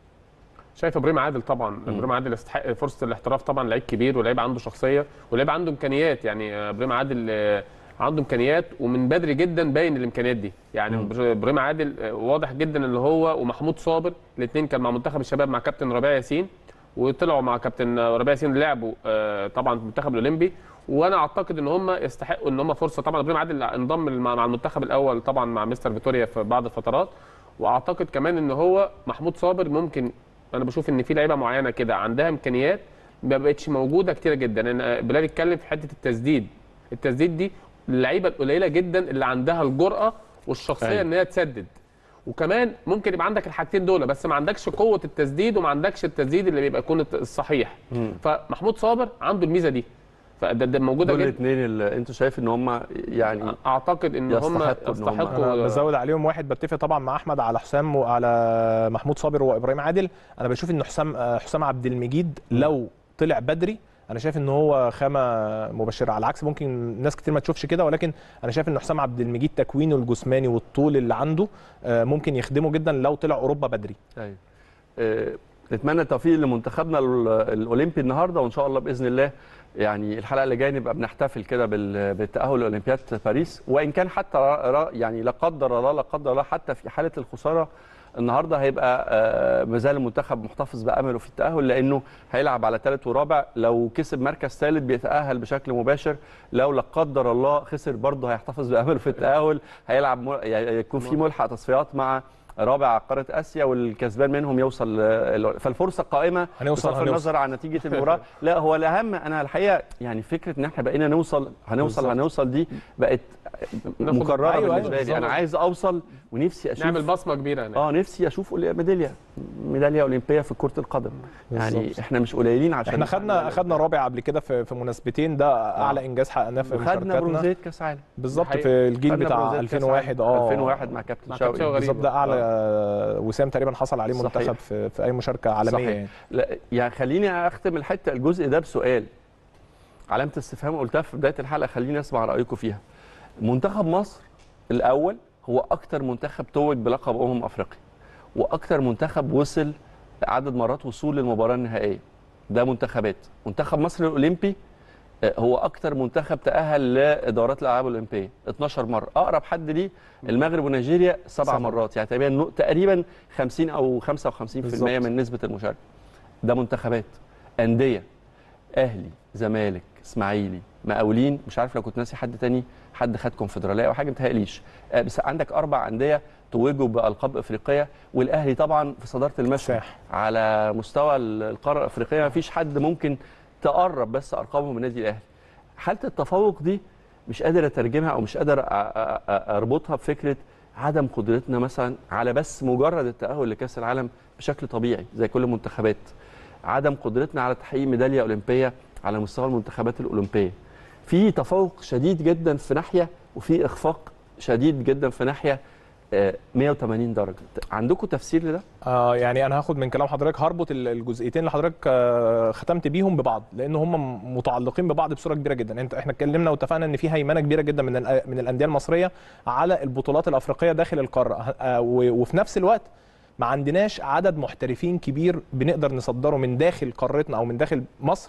شايف ابراهيم عادل طبعا ابراهيم عادل يستحق فرصه الاحتراف طبعا لعيب كبير ولعيب عنده شخصيه ولعيب عنده امكانيات يعني آه، ابراهيم عادل آه، عنده امكانيات ومن بدري جدا باين الامكانيات دي يعني ابراهيم عادل آه، واضح جدا ان هو ومحمود صابر الاثنين كان مع منتخب الشباب مع كابتن ربيع ياسين وطلعوا مع كابتن ربيع ياسين لعبوا آه، طبعا في المنتخب الاولمبي وانا اعتقد ان هم يستحقوا ان هم فرصه طبعا ابراهيم عادل انضم مع مع المنتخب الاول طبعا مع مستر فيتوريا في بعض الفترات واعتقد كمان ان هو محمود صابر ممكن انا بشوف ان في لعيبه معينه كده عندها امكانيات ما بقتش موجوده كتيره جدا انا بلال اتكلم في حته التسديد التسديد دي اللعيبه القليله جدا اللي عندها الجرأه والشخصيه أيوة. ان هي تسدد وكمان ممكن يبقى عندك الحاجتين دول بس ما عندكش قوه التسديد وما عندكش التسديد اللي بيبقى يكون الصحيح فمحمود صابر عنده الميزه دي فده ده موجوده دول جدا الاثنين اللي انتوا شايف ان هم يعني اعتقد ان هم يستحقوا إن هم- يستحقوا انا بزود عليهم واحد بتفق طبعا مع احمد على حسام وعلى محمود صابر وابراهيم عادل انا بشوف ان حسام آه، حسام عبد المجيد لو طلع بدري انا شايف ان هو خامه مبشره على العكس ممكن ناس كتير ما تشوفش كده ولكن انا شايف ان حسام عبد المجيد تكوينه الجسماني والطول اللي عنده آه، ممكن يخدمه جدا لو طلع اوروبا بدري ايوه آه، نتمنى التوفيق لمنتخبنا ال- الاولمبي النهارده وان شاء الله باذن الله يعني الحلقه اللي جايه نبقى بنحتفل كده بال- بالتاهل لاولمبياد باريس وان كان حتى را- را- يعني لا قدر الله لا قدر الله حتى في حاله الخساره النهارده هيبقى آه، مازال المنتخب محتفظ بامله في التاهل لانه هيلعب على ثالث ورابع لو كسب مركز ثالث بيتاهل بشكل مباشر لو لا قدر الله خسر برضه هيحتفظ بامله في التاهل هيلعب مل- يعني يكون في ملحق تصفيات مع رابع قاره اسيا والكسبان منهم يوصل ل- فالفرصه قائمه هنوصل- بصرف هنوصل. النظر عن نتيجه المباراه لا هو الاهم انا الحقيقه يعني فكره ان احنا بقينا نوصل هنوصل بالظبط. هنوصل دي بقت ناخد- مكرره أيوة، أيوة، بالنسبه لي بالظبط. انا عايز اوصل ونفسي اشوف نعمل بصمه كبيره هناك اه نفسي اشوف أولي- ميداليه ميداليه اولمبيه في كره القدم يعني بالظبط. احنا مش قليلين عشان احنا خدنا خدنا رابع قبل كده في في مناسبتين ده اعلى انجاز حققناه في وخدنا مشاركاتنا برونزيه كاس عالم بالظبط حقيقي. في الجيل خدنا بتاع برونزية كأس 2001 عالم. اه 2001 مع كابتن مع كابتن شوقي شوقي. بالظبط ده اعلى وسام تقريبا حصل عليه صحيح. منتخب في, في اي مشاركه عالميه صحيح. يعني لا يعني خليني اختم الحته الجزء ده بسؤال علامه استفهام قلتها في بدايه الحلقه خليني اسمع رايكم فيها منتخب مصر الاول هو اكتر منتخب توج بلقب امم افريقيا واكتر منتخب وصل عدد مرات وصول للمباراه النهائيه ده منتخبات منتخب مصر الاولمبي آه، هو اكتر منتخب تاهل لدورات الالعاب الاولمبيه 12 مره اقرب حد ليه المغرب ونيجيريا سبع سبعة. مرات يعني تقريبا نو- تقريبا 50 او 55% بالظبط. من نسبه المشاركه ده منتخبات انديه اهلي زمالك اسماعيلي مقاولين مش عارف لو كنت ناسي حد تاني حد خد كونفدراليه او حاجه متهيأليش آه، بس عندك اربع انديه توجوا بالقاب افريقيه والاهلي طبعا في صداره المشهد صح. على مستوى القاره الافريقيه ما فيش حد ممكن تقرب بس ارقامه من النادي الاهلي حاله التفوق دي مش قادر اترجمها او مش قادر أ- أ- أ- اربطها بفكره عدم قدرتنا مثلا على بس مجرد التاهل لكاس العالم بشكل طبيعي زي كل المنتخبات عدم قدرتنا على تحقيق ميداليه اولمبيه على مستوى المنتخبات الاولمبيه في تفوق شديد جدا في ناحيه وفي اخفاق شديد جدا في ناحيه آه، 180 درجه عندكم تفسير لده آه يعني انا هاخد من كلام حضرتك هربط ال- الجزئيتين اللي حضرتك آه ختمت بيهم ببعض لان هم متعلقين ببعض بصوره كبيره جدا انت احنا اتكلمنا واتفقنا ان في هيمنه كبيره جدا من ال- من الانديه المصريه على البطولات الافريقيه داخل القاره آه و- وفي نفس الوقت ما عندناش عدد محترفين كبير بنقدر نصدره من داخل قارتنا او من داخل مصر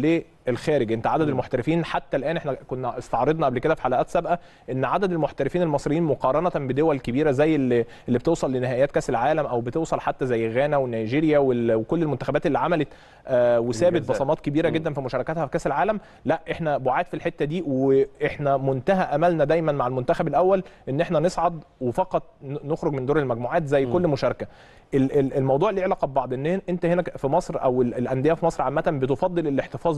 للخارج انت عدد المحترفين حتى الان احنا كنا استعرضنا قبل كده في حلقات سابقه ان عدد المحترفين المصريين مقارنه بدول كبيره زي اللي, اللي بتوصل لنهائيات كاس العالم او بتوصل حتى زي غانا ونيجيريا وال- وكل المنتخبات اللي عملت آه وسابت إنجازات. بصمات كبيره جدا في مشاركاتها في كاس العالم لا احنا بعاد في الحته دي واحنا منتهى املنا دايما مع المنتخب الاول ان احنا نصعد وفقط ن- نخرج من دور المجموعات زي كل مشاركه ال- ال- الموضوع ليه علاقه ببعض ان انت هنا في مصر او ال- الانديه في مصر عامه بتفضل الاحتفاظ بنجومها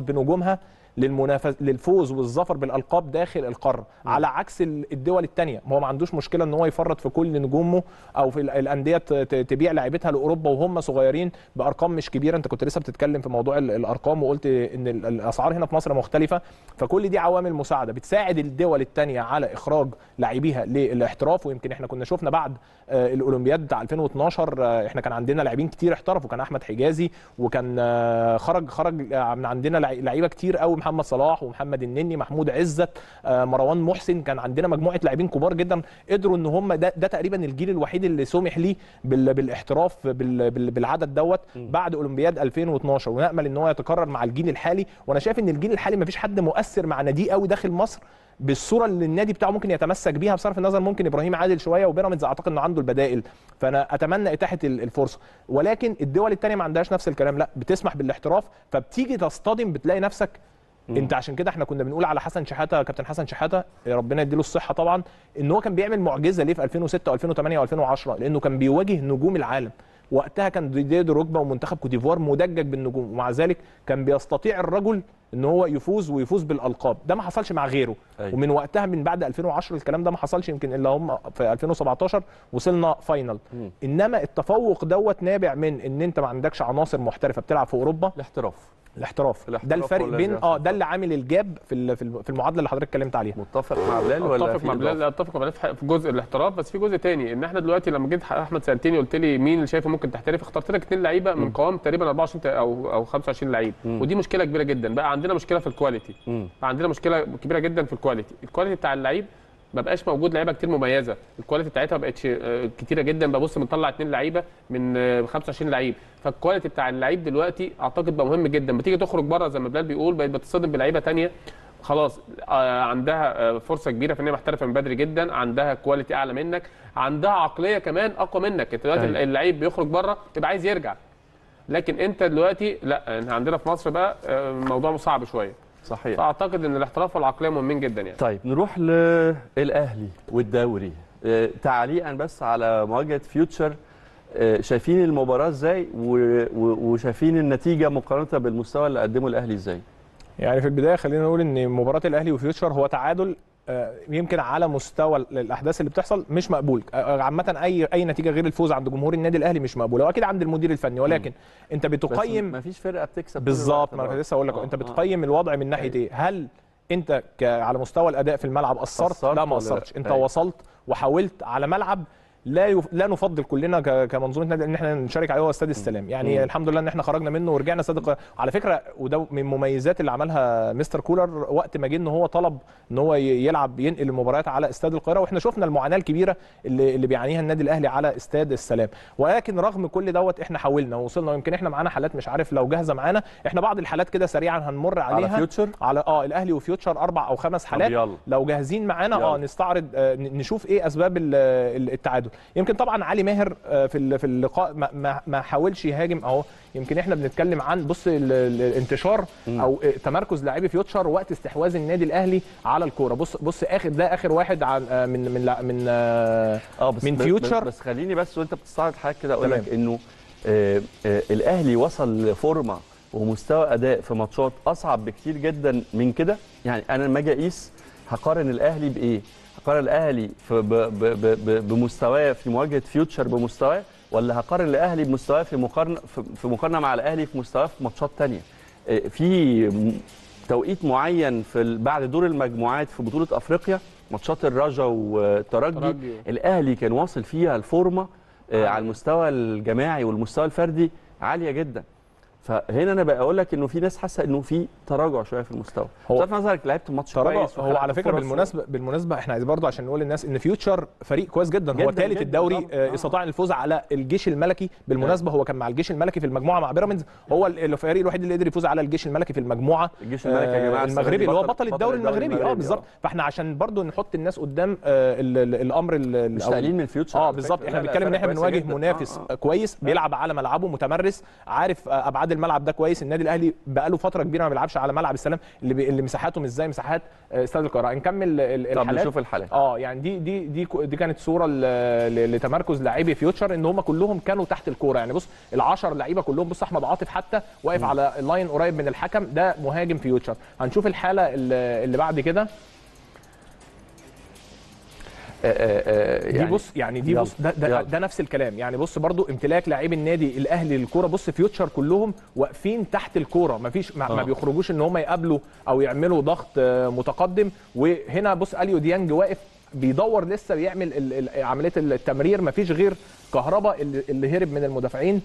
احترامها للمنافس للفوز والظفر بالالقاب داخل القاره على عكس ال- الدول الثانيه هو ما عندوش مشكله ان هو يفرط في كل نجومه او في ال- الانديه ت- ت- تبيع لعيبتها لاوروبا وهم صغيرين بارقام مش كبيره انت كنت لسه بتتكلم في موضوع ال- الارقام وقلت ان ال- الاسعار هنا في مصر مختلفه فكل دي عوامل مساعده بتساعد الدول الثانيه على اخراج لاعبيها للاحتراف ويمكن احنا كنا شفنا بعد آه، الاولمبياد بتاع 2012 آه، احنا كان عندنا لاعبين كتير احترفوا كان احمد حجازي وكان آه، خرج خرج آه، من عندنا لعي- لعيبه كتير قوي محمد صلاح ومحمد النني محمود عزت آه، مروان محسن كان عندنا مجموعه لاعبين كبار جدا قدروا ان هم ده, ده تقريبا الجيل الوحيد اللي سمح ليه بال- بالاحتراف بال- بال- بالعدد دوت بعد اولمبياد 2012 ونامل ان هو يتكرر مع الجيل الحالي وانا شايف ان الجيل الحالي مفيش حد مؤثر مع ناديه قوي داخل مصر بالصوره اللي النادي بتاعه ممكن يتمسك بيها بصرف النظر ممكن ابراهيم عادل شويه وبيراميدز اعتقد انه عنده البدائل فانا اتمنى اتاحه ال- الفرصه ولكن الدول الثانيه ما عندهاش نفس الكلام لا بتسمح بالاحتراف فبتيجي تصطدم بتلاقي نفسك انت عشان كده احنا كنا بنقول على حسن شحاته كابتن حسن شحاته ربنا يديله الصحه طبعا ان هو كان بيعمل معجزه ليه في 2006 و2008 و2010 لانه كان بيواجه نجوم العالم وقتها كان ديدي دروجبا ومنتخب كوتيفوار مدجج بالنجوم ومع ذلك كان بيستطيع الرجل ان هو يفوز ويفوز بالالقاب ده ما حصلش مع غيره أيوة. ومن وقتها من بعد 2010 الكلام ده ما حصلش يمكن الا هم في 2017 وصلنا فاينل مم. انما التفوق دوت نابع من ان انت ما عندكش عناصر محترفه بتلعب في اوروبا الاحتراف الاحتراف الاحتراف ده الفرق هو الذي بين اه يحصل. ده اللي عامل الجاب في ال- في ال- في المعادله اللي حضرتك اتكلمت عليها متفق مع بلال ولا اتفق في مع بلال إضافة؟ اتفق مع بلال في ح- في جزء الاحتراف بس في جزء تاني ان احنا دلوقتي لما جيت احمد سالتني قلت لي مين اللي شايفه ممكن تحترف اخترت لك اثنين لعيبه من قوام تقريبا 24 تا- او او 25 لعيب ودي مشكله كبيره جدا بقى عندنا مشكله في الكواليتي مم. بقى عندنا مشكله كبيره جدا في الكواليتي الكواليتي بتاع اللعيب ما بقاش موجود لعيبه كتير مميزه الكواليتي بتاعتها ما بقتش آه، كتيره جدا ببص بنطلع اثنين لعيبه من آه، 25 لعيب فالكواليتي بتاع اللعيب دلوقتي اعتقد بقى مهم جدا بتيجي تخرج بره زي ما بلال بيقول بقت بتصطدم بلعيبه تانية خلاص آه، عندها آه، فرصه كبيره في ان هي محترفه من بدري جدا عندها كواليتي اعلى منك عندها عقليه كمان اقوى منك انت دلوقتي أيوة. اللعيب بيخرج بره يبقى عايز يرجع لكن انت دلوقتي لا إحنا عندنا في مصر بقى آه، الموضوع صعب شويه صحيح فاعتقد ان الاحتراف والعقليه مهمين جدا يعني طيب نروح للاهلي والدوري آه، تعليقا بس على مواجهه فيوتشر آه، شايفين المباراه ازاي و- و- وشايفين النتيجه مقارنه بالمستوى اللي قدمه الاهلي ازاي يعني في البدايه خلينا نقول ان مباراه الاهلي وفيوتشر هو تعادل آه، يمكن على مستوى ال- الاحداث اللي بتحصل مش مقبول آه، عامه اي اي نتيجه غير الفوز عند جمهور النادي الاهلي مش مقبوله واكيد عند المدير الفني ولكن انت بس بتقيم ما فيش فرقه بتكسب طول بالظبط الوقت ما انا برضه. لسه اقول لك آه، انت آه. بتقيم الوضع من ناحيه ايه هل انت ك- على مستوى الاداء في الملعب قصرت قصرت لا ما ولا لا؟ قصرتش انت أيوة. وصلت وحاولت على ملعب لا يف... لا نفضل كلنا ك... كمنظومه نادي ان احنا نشارك عليه هو استاد السلام يعني مم. الحمد لله ان احنا خرجنا منه ورجعنا استاد القاهره على فكره وده من مميزات اللي عملها مستر كولر وقت ما جه ان هو طلب ان هو ي- يلعب ينقل المباريات على استاد القاهره واحنا شفنا المعاناه الكبيره اللي اللي بيعانيها النادي الاهلي على استاد السلام ولكن رغم كل دوت احنا حاولنا ووصلنا ويمكن احنا معانا حالات مش عارف لو جاهزه معانا احنا بعض الحالات كده سريعا هنمر عليها على فيوتشر على اه الاهلي وفيوتشر اربع او خمس حالات يلا. لو جاهزين معانا يلا. اه نستعرض آه ن- نشوف ايه اسباب ال- ال- التعادل يمكن طبعا علي ماهر آه في ال- في اللقاء ما, ما, ما حاولش يهاجم اهو يمكن احنا بنتكلم عن بص ال- ال- الانتشار او آه، تمركز لاعبي فيوتشر وقت استحواذ النادي الاهلي على الكوره بص بص اخر ده اخر واحد عن آه، من من لا- من آه، اه بس من بس- فيوتشر بس, بس خليني بس وانت بتستعرض حاجه كده اقول لك تمام. انه آه آه الاهلي وصل لفورمه ومستوى اداء في ماتشات اصعب بكتير جدا من كده يعني انا لما اجي اقيس هقارن الاهلي بايه هقارن الاهلي في ب ب ب ب بمستواه في مواجهه فيوتشر بمستواه ولا هقارن الاهلي بمستواه في مقارنه في- في مقارنه مع الاهلي في مستواه في ماتشات تانية آه، في م- توقيت معين في ال- بعد دور المجموعات في بطوله افريقيا ماتشات الرجا والترجي ترجي. الاهلي كان واصل فيها الفورمه آه، على المستوى الجماعي والمستوى الفردي عاليه جدا فهنا انا بقى اقول لك انه في ناس حاسه انه في تراجع شويه في المستوى هو- بصرف نظرك لعبت ماتش تراجع كويس هو وخلقت على فكره فرص بالمناسبه بالمناسبه احنا عايزين برضه عشان نقول للناس ان فيوتشر فريق كويس جدا, هو جداً ثالث جداً الدوري طبعاً. آه، آه. استطاع الفوز على الجيش الملكي بالمناسبه هو كان مع الجيش الملكي في المجموعه مع بيراميدز هو ال- الفريق الوحيد اللي قدر يفوز على الجيش الملكي في المجموعه الجيش الملكي يا آه، جماعه السنة المغربي دي اللي هو بطل- بطل الدوري المغربي اه بالظبط فاحنا عشان برضه نحط الناس قدام آه، ال- ال- الامر ال- مش أو- تقليل من فيوتشر اه على بالظبط فكرة. احنا لا، لا، بنتكلم ان فرق احنا كويسة بنواجه جداً. منافس آه، آه. كويس بيلعب على ملعبه متمرس عارف آه، ابعاد عرض الملعب ده كويس النادي الاهلي بقاله فتره كبيره ما بيلعبش على ملعب السلام اللي بي... اللي مساحاته مش زي مساحات آه، استاد القاهره نكمل ال- طب الحالات نشوف الحالات اه يعني دي دي دي كو- دي كانت صوره ل- ل- لتمركز لاعبي فيوتشر ان هم كلهم كانوا تحت الكوره يعني بص ال10 لعيبه كلهم بص احمد عاطف حتى واقف على اللاين قريب من الحكم ده مهاجم فيوتشر هنشوف الحاله اللي اللي بعد كده آه، آه، آه، دي بص يعني دي يلا، بص ده, ده, يلا. ده نفس الكلام يعني بص برضو امتلاك لاعبي النادي الاهلي للكوره بص فيوتشر كلهم واقفين تحت الكوره ما فيش ما, ما آه. بيخرجوش ان هم يقابلوا او يعملوا ضغط آه، متقدم وهنا بص اليو ديانج واقف بيدور لسه بيعمل ال- ال- عمليه التمرير ما فيش غير كهربا اللي, اللي هرب من المدافعين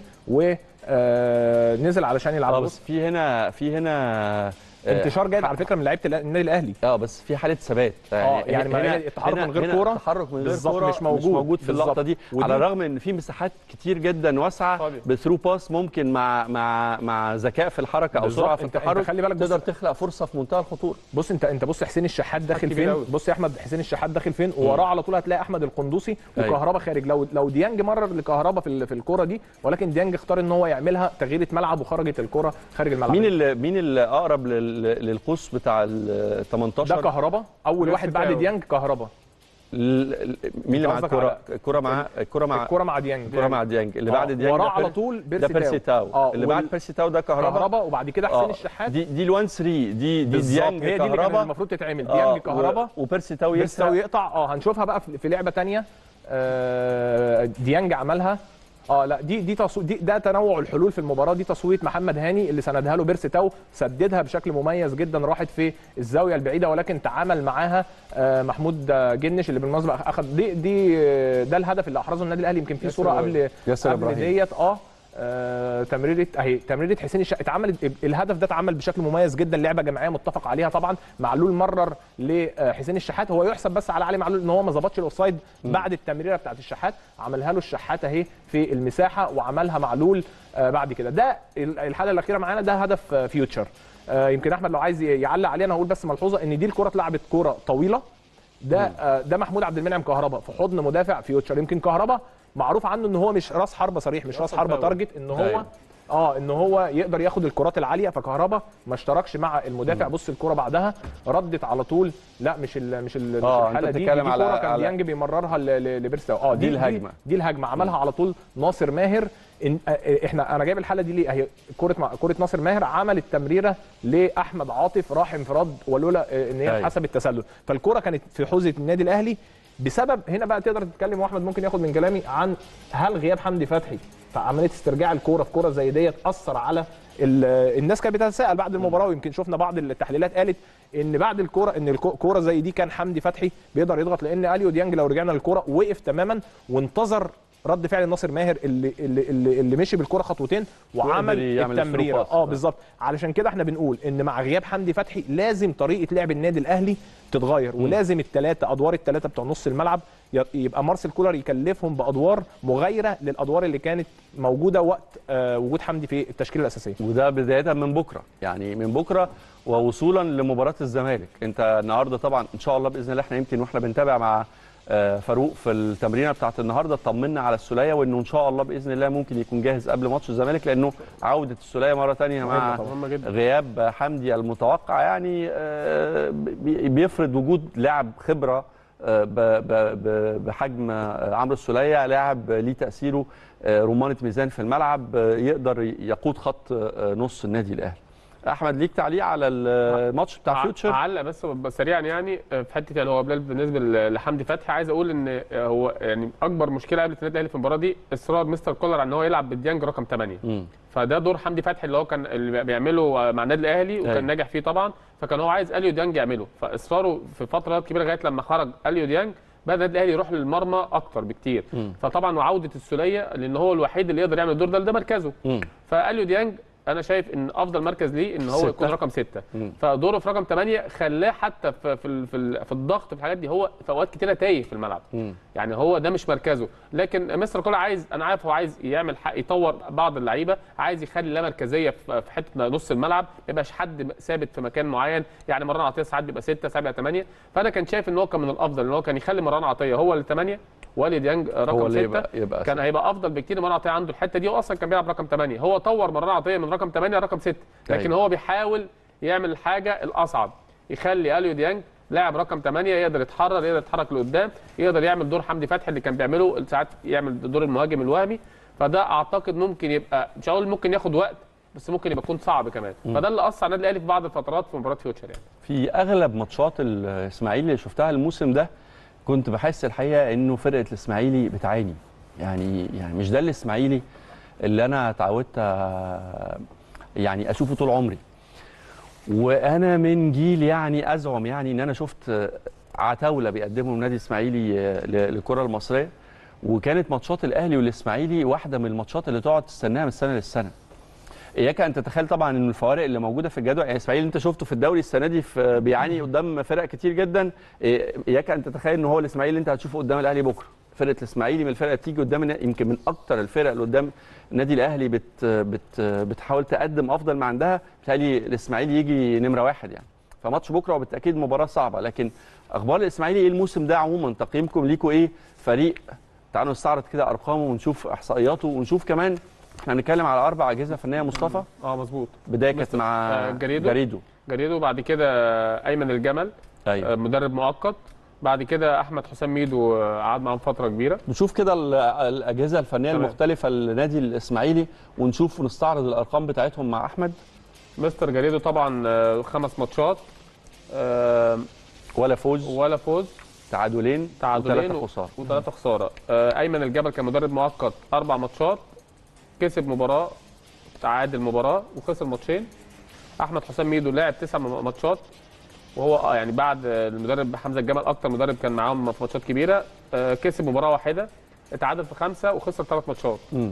ونزل علشان يلعب اه بص بس في هنا في هنا آه، انتشار جيد على فكره من لعيبه النادي الاهلي اه بس في حاله ثبات يعني ما هنا- هي التحرك هنا- من غير هنا كورة التحرك من غير بالظبط كوره مش موجود. مش موجود في اللقطه بالظبط. دي ودي- على الرغم ان في مساحات كتير جدا واسعه فاضي. بثرو باس ممكن مع مع مع ذكاء في الحركه او بالظبط. سرعه في انت- انت التحرك خلي بالك بص- تقدر تخلق فرصه في منتهى الخطوره بص انت انت بص حسين الشحات داخل كبير فين أوي. بص يا احمد حسين الشحات داخل فين وراه على طول هتلاقي احمد القندوسي أيوة. وكهربا خارج لو لو ديانج مرر لكهربا في ال- في الكوره دي ولكن ديانج اختار ان هو يعملها تغيير ملعب وخرجت الكوره خارج الملعب مين اللي مين اللي اقرب لل- للقوس بتاع ال 18 ده كهربا اول بيرسي واحد بعد تاو. ديانج كهربا ال- ال- مين اللي مع قصدك الكوره الكوره مع الكوره مع الكوره مع ديانج الكوره مع ديانج اللي بعد آه، ديانج وراه ده على بير- طول ده بيرسي بيرسي تاو اه اللي وال- بعد بيرسي تاو ده كهربا كهربا وبعد كده حسين آه، الشحات دي دي ال1 3 دي دي بالظبط ديانج هي دي اللي كان كهربا المفروض تتعمل آه، ديانج و- كهربا وبيرسي تاو بيرسي يسرق تاو يقطع اه هنشوفها بقى في في لعبه تانية آه، ديانج عملها اه لا دي دي, تصو... دي ده تنوع الحلول في المباراه دي تصويت محمد هاني اللي سندها له بيرسي تاو سددها بشكل مميز جدا راحت في الزاويه البعيده ولكن تعامل معاها آه، محمود آه، جنش اللي بالمناسبه اخذ دي دي آه، ده الهدف اللي احرزه النادي الاهلي يمكن في ياسر صوره إبراهيم. قبل ياسر قبل إبراهيم. ديت اه آه، تمريره اهي تمريره حسين الشحات اتعملت الهدف ده اتعمل بشكل مميز جدا لعبه جماعيه متفق عليها طبعا معلول مرر لحسين الشحات هو يحسب بس على علي معلول ان هو ما ظبطش الاوفسايد بعد التمريره بتاعت الشحات عملها له الشحات اهي في المساحه وعملها معلول آه، بعد كده ده ال- الحاله الاخيره معانا ده هدف آه، فيوتشر آه، يمكن احمد لو عايز يعلق عليه انا هقول بس ملحوظه ان دي الكره اتلعبت كره طويله ده آه، ده محمود عبد المنعم كهربا في حضن مدافع فيوتشر يمكن كهربا معروف عنه ان هو مش راس حربه صريح مش راس حربه فاول. تارجت ان هو أيوة. اه ان هو يقدر ياخد الكرات العاليه فكهربا ما اشتركش مع المدافع بص الكره بعدها ردت على طول لا مش ال مش ال مش آه، أنت الحاله دي بتتكلم دي على- كره كان على- ديانج بيمررها ل- ل- لبيرستاو اه دي الهجمة. دي, دي الهجمه عملها على طول ناصر ماهر إن آه، احنا انا جايب الحاله دي ليه اهي كره مع كره ناصر ماهر عملت تمريره لاحمد عاطف راح انفراد ولولا آه، ان هي أيوة. حسب التسلل فالكره كانت في حوزه النادي الاهلي بسبب هنا بقى تقدر تتكلم واحمد ممكن ياخد من كلامي عن هل غياب حمدي فتحي في عمليه استرجاع الكوره في كوره زي ديت اثر على ال- الناس كانت بتتساءل بعد المباراه ويمكن شفنا بعض التحليلات قالت ان بعد الكوره ان الكوره زي دي كان حمدي فتحي بيقدر يضغط لان اليو ديانج لو رجعنا للكوره وقف تماما وانتظر رد فعل ناصر ماهر اللي اللي اللي, اللي مشي بالكوره خطوتين وعمل يعمل التمريره الثرو باس. اه بالظبط علشان كده احنا بنقول ان مع غياب حمدي فتحي لازم طريقه لعب النادي الاهلي تتغير ولازم الثلاثه ادوار الثلاثه بتوع نص الملعب ي- يبقى مارسيل كولر يكلفهم بادوار مغايره للادوار اللي كانت موجوده وقت آه وجود حمدي في التشكيله الاساسيه وده بدايه من بكره يعني من بكره ووصولا لمباراه الزمالك انت النهارده طبعا ان شاء الله باذن الله احنا يمكن واحنا بنتابع مع آه، فاروق في التمرينه بتاعت النهارده اطمنا على السوليه وانه ان شاء الله باذن الله ممكن يكون جاهز قبل ماتش الزمالك لانه عوده السوليه مره ثانيه مع مهمه جدا غياب حمدي المتوقع يعني آه، بي- بيفرض وجود لاعب خبره آه، ب- ب- ب- بحجم آه، عمرو السوليه لاعب ليه تاثيره آه، رمانه ميزان في الملعب آه، يقدر يقود خط آه، نص النادي الاهلي احمد ليك تعليق على الماتش بتاع فيوتشر علق بس بس سريعا يعني في حته يعني هو بلال بالنسبه ل- لحمدي فتحي عايز اقول ان هو يعني اكبر مشكله قابلت النادي الاهلي في المباراه دي اصرار مستر كولر على ان هو يلعب بالديانج رقم 8 مم. فده دور حمدي فتحي اللي هو كان اللي بيعمله مع النادي الاهلي أيوة. وكان ناجح فيه طبعا فكان هو عايز اليو ديانج يعمله فاصراره في فترات كبيره لغايه لما خرج اليو ديانج بدا النادي الاهلي يروح للمرمى اكتر بكتير مم. فطبعا وعوده السوليه لان هو الوحيد اللي يقدر يعمل الدور ده ده مركزه مم. فاليو ديانج انا شايف ان افضل مركز ليه ان هو ستة. يكون رقم ستة مم. فدوره في رقم 8 خلاه حتى في في ال- في, ال- في الضغط في الحاجات دي هو في اوقات كتيره تايه في الملعب مم. يعني هو ده مش مركزه لكن مستر كولر عايز انا عارف هو عايز يعمل حق يطور بعض اللعيبه عايز يخلي لا مركزيه في في حته نص الملعب ما يبقاش حد ثابت في مكان معين يعني مروان عطيه ساعات بيبقى 6 ساعات بيبقى 8 فانا كان شايف ان هو كان من الافضل ان هو كان يخلي مروان عطيه هو ال 8 والي ديانج هو رقم اللي 6 يبقى يبقى كان هيبقى افضل بكتير مروان عطيه عنده الحته دي واصلا كان بيلعب رقم 8 هو طور مروان عطيه من رقم رقم 8 رقم 6 لكن أيوة. هو بيحاول يعمل الحاجه الاصعب يخلي اليو ديانج لاعب رقم 8 يقدر يتحرر يقدر يتحرك لقدام يقدر يعمل دور حمدي فتحي اللي كان بيعمله ساعات يعمل دور المهاجم الوهمي فده اعتقد ممكن يبقى مش هقول ممكن ياخد وقت بس ممكن يبقى يكون صعب كمان فده اللي اثر على النادي الاهلي في بعض الفترات في مباراه فيوتشر يعني في اغلب ماتشات الاسماعيلي اللي شفتها الموسم ده كنت بحس الحقيقه انه فرقه الاسماعيلي بتعاني يعني يعني مش ده الاسماعيلي اللي انا اتعودت آه، يعني اشوفه طول عمري وانا من جيل يعني ازعم يعني ان انا شفت آه، عتاوله بيقدمهم النادي الاسماعيلي آه، ل- للكره المصريه وكانت ماتشات الاهلي والاسماعيلي واحده من الماتشات اللي تقعد تستناها من سنه للسنه اياك ان تتخيل طبعا ان الفوارق اللي موجوده في الجدول يعني اسماعيل انت شفته في الدوري السنه دي في بيعاني قدام فرق كتير جدا إيه، اياك ان تتخيل ان هو الاسماعيلي اللي انت هتشوفه قدام الاهلي بكره فرقه الاسماعيلي من الفرق اللي بتيجي قدام النا- يمكن من اكتر الفرق اللي قدام النادي الاهلي بت بت بتحاول تقدم افضل ما عندها بتهيألي الاسماعيلي يجي نمره واحد يعني فماتش بكره وبالتاكيد مباراه صعبه لكن اخبار الاسماعيلي ايه الموسم ده عموما تقييمكم ليكوا ايه فريق تعالوا نستعرض كده ارقامه ونشوف احصائياته ونشوف كمان احنا هنتكلم على اربع اجهزه فنيه مصطفى اه مظبوط بدايه كانت مستر- مع آه، جريدو. جريدو جريدو بعد كده ايمن الجمل ايوه آه، مدرب مؤقت بعد كده احمد حسام ميدو آه، قعد معاهم فتره كبيره نشوف كده ال- الاجهزه الفنيه تمام. المختلفه للنادي الاسماعيلي ونشوف ونستعرض الارقام بتاعتهم مع احمد مستر جريدو طبعا آه، خمس ماتشات آه، ولا فوز ولا فوز تعادلين تعادلين وثلاثه خساره وثلاثه خساره آه، ايمن الجبل كان مدرب مؤقت اربع ماتشات كسب مباراه تعادل مباراه وخسر ماتشين احمد حسام ميدو لعب تسع م- ماتشات وهو اه يعني بعد آه، المدرب حمزه الجمل اكتر مدرب كان معاهم في ماتشات كبيره آه، كسب مباراه واحده اتعادل في خمسه وخسر ثلاث ماتشات مم.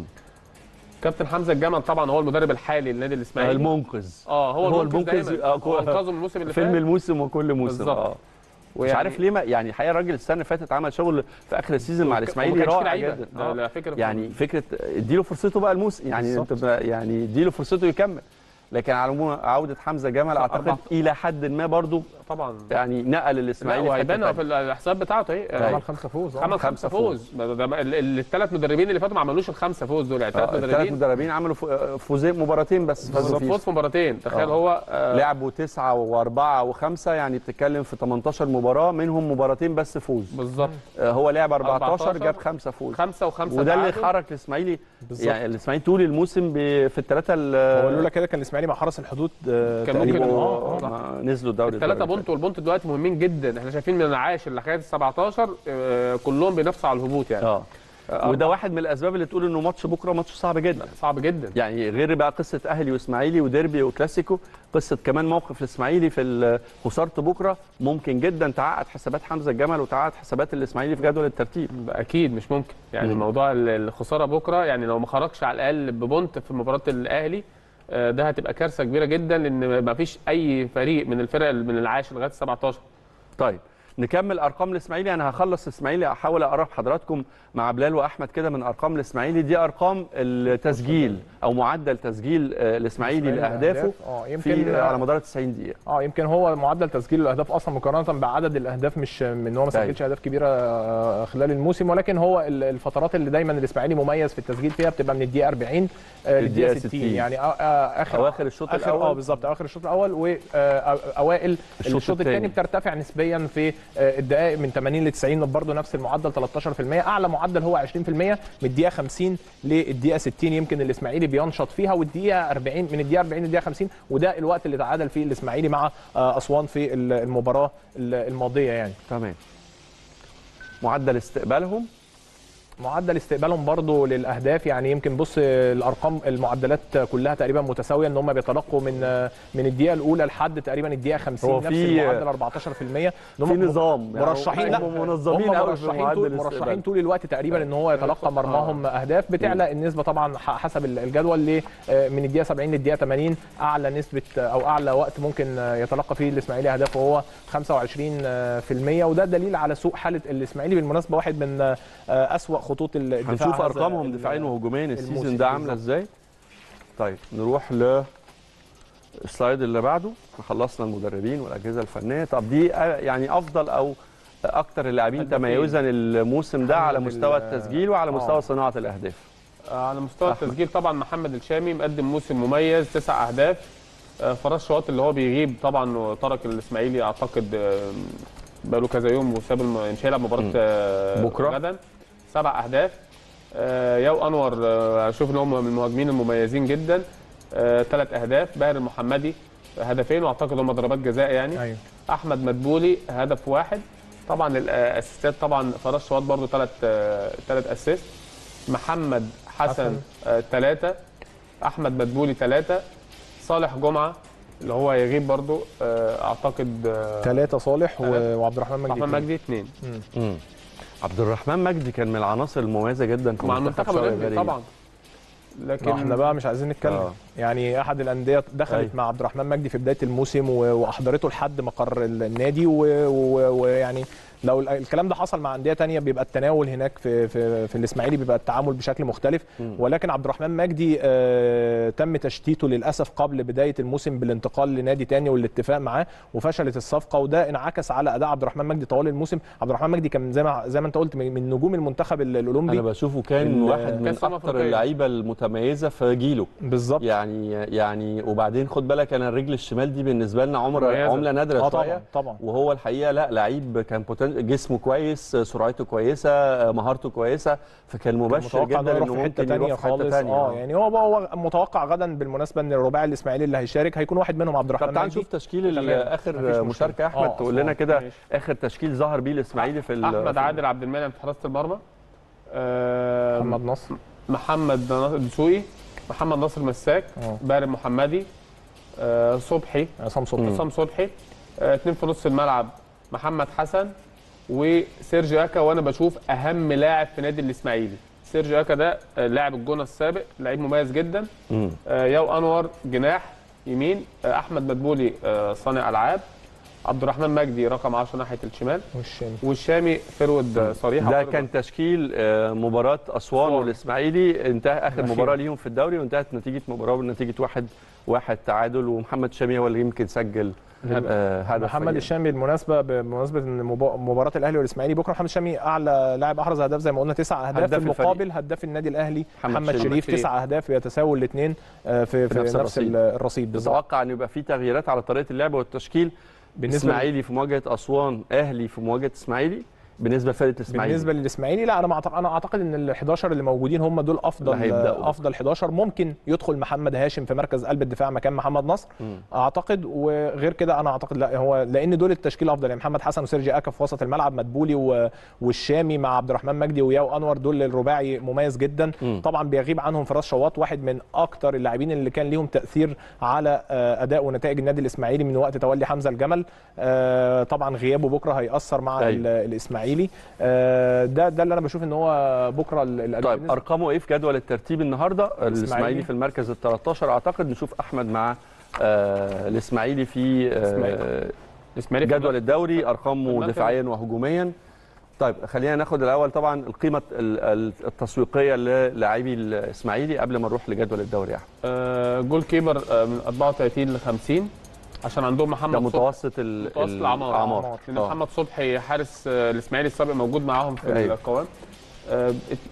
كابتن حمزه الجمل طبعا هو المدرب الحالي للنادي الاسماعيلي المنقذ اه هو, هو المنقذ المنقذ، دايما آه، هو انقذه من الموسم اللي فيلم فات الموسم وكل موسم بالظبط. اه مش ويعني- عارف ليه ما يعني الحقيقه الراجل السنه اللي فاتت عمل شغل في اخر السيزون مع وما الاسماعيلي كانش فيه رائع لعيبة. جدا ده- آه. ده فكرة يعني فكره اديله فرصته بقى الموسم يعني انت بقى- يعني اديله فرصته يكمل لكن على العموم عوده حمزه جمل اعتقد أربعة. الى حد ما برضو طبعا يعني نقل لا الاسماعيلي في حتة وهيبان تانية. في الحساب بتاعته اهي أيوة. عمل خمسه فوز آه. عمل خمسة خمسة فوز الثلاث مدربين اللي فاتوا ما عملوش الخمسة فوز دول يعني ثلاث الثلاث مدربين مدربين عملوا فو- فوزين مباراتين بس فازوا فوز فيه في مباراتين تخيل آه. هو آه، لعبوا تسعة وأربعة وخمسة يعني بتتكلم في 18 مباراة منهم مباراتين بس فوز بالظبط آه، هو لعب 14, 14 جاب خمسة فوز خمسة وخمسة وده اللي تعادل. حرك الإسماعيلي بالظبط. يعني الإسماعيلي طول الموسم ب- في الثلاثة هو لولا كده كان الاسماعيلي مع حرس الحدود آه، كان تقريبا ممكن- اه آه. ما نزلوا الدوري الثلاثة الدرجة بونت والبونت دلوقتي مهمين جدا احنا شايفين من العاشر لغاية ال 17 آه، كلهم بينافسوا على الهبوط يعني اه وده واحد من الأسباب اللي تقول إنه ماتش بكرة ماتش صعب جدا صعب جدا يعني غير بقى قصة أهلي وإسماعيلي وديربي وكلاسيكو قصة كمان موقف الإسماعيلي في ال- خسارة بكرة ممكن جدا تعقد حسابات حمزة الجمل وتعقد حسابات الإسماعيلي في جدول الترتيب اكيد مش ممكن يعني مم. موضوع ال- الخساره بكره يعني لو ما خرجش على الاقل ببونت في مباراه الاهلي آه، ده هتبقى كارثه كبيره جدا لان ما فيش اي فريق من الفرق من العاشر لغايه ال 17 طيب نكمل ارقام الاسماعيلي انا هخلص الاسماعيلي احاول اقرب حضراتكم مع بلال واحمد كده من ارقام الاسماعيلي دي ارقام التسجيل او معدل تسجيل آه، الاسماعيلي لاهدافه اه يمكن في على مدار 90 دقيقه اه يمكن هو معدل تسجيل الاهداف اصلا مقارنه بعدد الاهداف مش من ان هو ما أيوة. سجلش اهداف كبيره آه، خلال الموسم ولكن هو ال- الفترات اللي دايما الاسماعيلي مميز في التسجيل فيها بتبقى من الدقيقه 40 آه، للدقيقة للدقيقه 60 60. يعني آه، آه، اخر أواخر الشوط آخر الأول. اه بالظبط اواخر الشوط الاول واوائل الشوط الشوط التاني. الثاني بترتفع نسبيا في آه، الدقائق من 80 ل 90 برضه نفس المعدل 13% اعلى معدل هو 20% من الدقيقه 50 للدقيقه 60 يمكن الاسماعيلي بينشط فيها والدقيقه 40 من الدقيقه 40 للدقيقه 50 وده الوقت اللي تعادل فيه الاسماعيلي مع آه، اسوان في ال- المباراه ال- الماضيه يعني تمام معدل استقبالهم معدل استقبالهم برضو للاهداف يعني يمكن بص الارقام المعدلات كلها تقريبا متساويه ان هم بيتلقوا من من الدقيقه الاولى لحد تقريبا الدقيقه 50 هو نفس في- المعدل 14% إن في هم نظام يعني مرشحين لا هم منظمين هم قوي في مرشحين معدل طول الاستقبال مرشحين طول الوقت تقريبا ان هو يتلقى مرماهم اهداف بتعلى النسبه طبعا ح- حسب الجدول ل من الدقيقه 70 للدقيقه 80 اعلى نسبه او اعلى وقت ممكن يتلقى فيه الاسماعيلي اهداف وهو 25% وده دليل على سوء حاله الاسماعيلي بالمناسبه واحد من اسوا خطوط الدفاع هنشوف هذا ارقامهم ال- دفاعيا وهجوميا السيزون الموسم ده عامله بالظبط. ازاي طيب نروح ل السلايد اللي بعده خلصنا المدربين والاجهزه الفنيه طب دي آه، يعني افضل او اكتر اللاعبين هدافين. تميزا الموسم ده على محمد مستوى ال- التسجيل وعلى آه. مستوى صناعه الاهداف آه، على مستوى أحمد. التسجيل طبعا محمد الشامي مقدم موسم مميز تسع اهداف آه، فراس شواط اللي هو بيغيب طبعا وترك الاسماعيلي اعتقد آه، بقاله كذا يوم وساب الم... مش هيلعب مباراه آه، بكرة. غدا سبع اهداف آه، ياو انور آه، اشوف ان هو من المهاجمين المميزين جدا ثلاث اهداف باهر المحمدي هدفين واعتقد هم ضربات جزاء يعني ايوه احمد مدبولي هدف واحد طبعا الاسيستات طبعا فراس شواط برضو ثلاث ثلاث اسيست محمد حسن ثلاثه احمد مدبولي ثلاثه صالح جمعه اللي هو يغيب برضو آه، اعتقد آه، ثلاثه صالح و- ثلاثة. وعبد الرحمن مجدي احمد اتنين. مجدي اثنين مم. عبد الرحمن مجدي كان من العناصر المميزه جدا في مع منتخب المنتخب شوقي الاولمبي غريب. طبعا لكن ما احنا بقى مش عايزين نتكلم آه. يعني احد الانديه دخلت أيوة. مع عبد الرحمن مجدي في بدايه الموسم و- واحضرته لحد مقر النادي و- و- ويعني لو ال- الكلام ده حصل مع انديه تانية بيبقى التناول هناك في في, في الاسماعيلي بيبقى التعامل بشكل مختلف مم. ولكن عبد الرحمن مجدي آه تم تشتيته للاسف قبل بدايه الموسم بالانتقال لنادي تاني والاتفاق معاه وفشلت الصفقه وده انعكس على اداء عبد الرحمن مجدي طوال الموسم عبد الرحمن مجدي كان زي ما زي ما انت قلت من من نجوم المنتخب ال- الاولمبي انا بشوفه كان ال- واحد من كأس أمم اكتر أفريقية. اللعيبه المتميزه في جيله بالظبط يعني يعني وبعدين خد بالك انا الرجل الشمال دي بالنسبه لنا عمر مميزة. عمله نادره اه شويه طبعا طبعا وهو الحقيقه لا لعيب كان بوتن... جسمه كويس سرعته كويسه مهارته كويسه فكان مبشر متوقع جدا انه يروح انه في حته ممكن تانية يروح في حته خالص ثانيه اه يعني هو هو متوقع غدا بالمناسبه ان الرباعي الاسماعيلي اللي هيشارك هيكون واحد منهم عبد الرحمن طب تعال مجدي. نشوف تشكيل ال- تمام. مفيش اخر مشكلة. مشاركه يا احمد آه، تقول لنا كده ماشي. اخر تشكيل ظهر بيه الاسماعيلي في ال- احمد في- عادل عبد المنعم في حراسه المرمى آه، محمد نصر محمد ناصر دسوقي محمد ناصر مساك اه بارم محمدي آه، صبحي عصام صبحي حسام صبحي آه، اتنين في نص الملعب محمد حسن وسيرجيو اكا وانا بشوف اهم لاعب في نادي الاسماعيلي سيرجيو اكا ده آه، لاعب الجونه السابق لعيب مميز جدا مم. آه، ياو انور جناح يمين آه، احمد مدبولي آه، صانع العاب عبد الرحمن مجدي رقم 10 ناحيه الشمال والشامي والشامي فرود آه، صريح ده أو كان تشكيل آه، مباراة أسوان أسوان. والإسماعيلي انتهى آخر الأخيرة. مباراة ليهم في الدوري وانتهت نتيجة مباراة بنتيجة واحد واحد تعادل ومحمد شامي هو اللي يمكن سجل هدف. آه، هدف محمد يعني. الشامي بالمناسبه بمناسبه ان مبا- مباراه الاهلي والاسماعيلي بكره محمد الشامي اعلى لاعب احرز اهداف زي ما قلنا تسع اهداف هداف في الفريق. المقابل هداف النادي الاهلي محمد محمد, شريف. شريف شريف. تسع اهداف بيتساووا الاثنين في, في نفس نفس, الرصيد. الرصيد بالظبط تتوقع ان يبقى في تغييرات على طريقة اللعب والتشكيل بالنسبه إسماعيلي في مواجهة أسوان أهلي في مواجهة إسماعيلي بالنسبة لفرقة الإسماعيلي بالنسبه للاسماعيلي لا انا ما أعتقد انا اعتقد ان ال 11 اللي موجودين هم دول اللي افضل هيبدأوا. افضل 11 ممكن يدخل محمد هاشم في مركز قلب الدفاع مكان محمد نصر مم. اعتقد وغير كده انا اعتقد لا هو لان دول التشكيل افضل يعني محمد حسن وسيرجي اكا في وسط الملعب مدبولي و- والشامي مع عبد الرحمن مجدي وياو انور دول الرباعي مميز جدا مم. طبعا بيغيب عنهم فراس شواط واحد من اكتر اللاعبين اللي كان ليهم تاثير على آه، اداء ونتائج النادي الاسماعيلي من وقت تولي حمزه الجمل آه، طبعا غيابه بكره هياثر مع أيوة. ال- الاسماعيلي آه، ده ده اللي انا بشوف ان هو بكره ال- ال- طيب بالنسبة- أرقامه إيه في جدول الترتيب النهاردة الإسماعيلي في المركز ال 13 أعتقد نشوف أحمد مع آه الإسماعيلي في آه الإسماعيلي. الاسماعيلي في جدول الدوري ارقامه المركز- دفاعيا وهجوميا طيب خلينا ناخد الاول طبعا القيمه ال- ال- التسويقيه للاعبي الاسماعيلي قبل ما نروح لجدول الدوري يا احمد آه، جول كيبر آه، من 34 ل 50 عشان عندهم محمد ده صبحي متوسط ال- متوسط الأعمار. الاعمار لان آه. محمد صبحي حارس آه، الاسماعيلي السابق موجود معاهم في أيوة. القوام آه،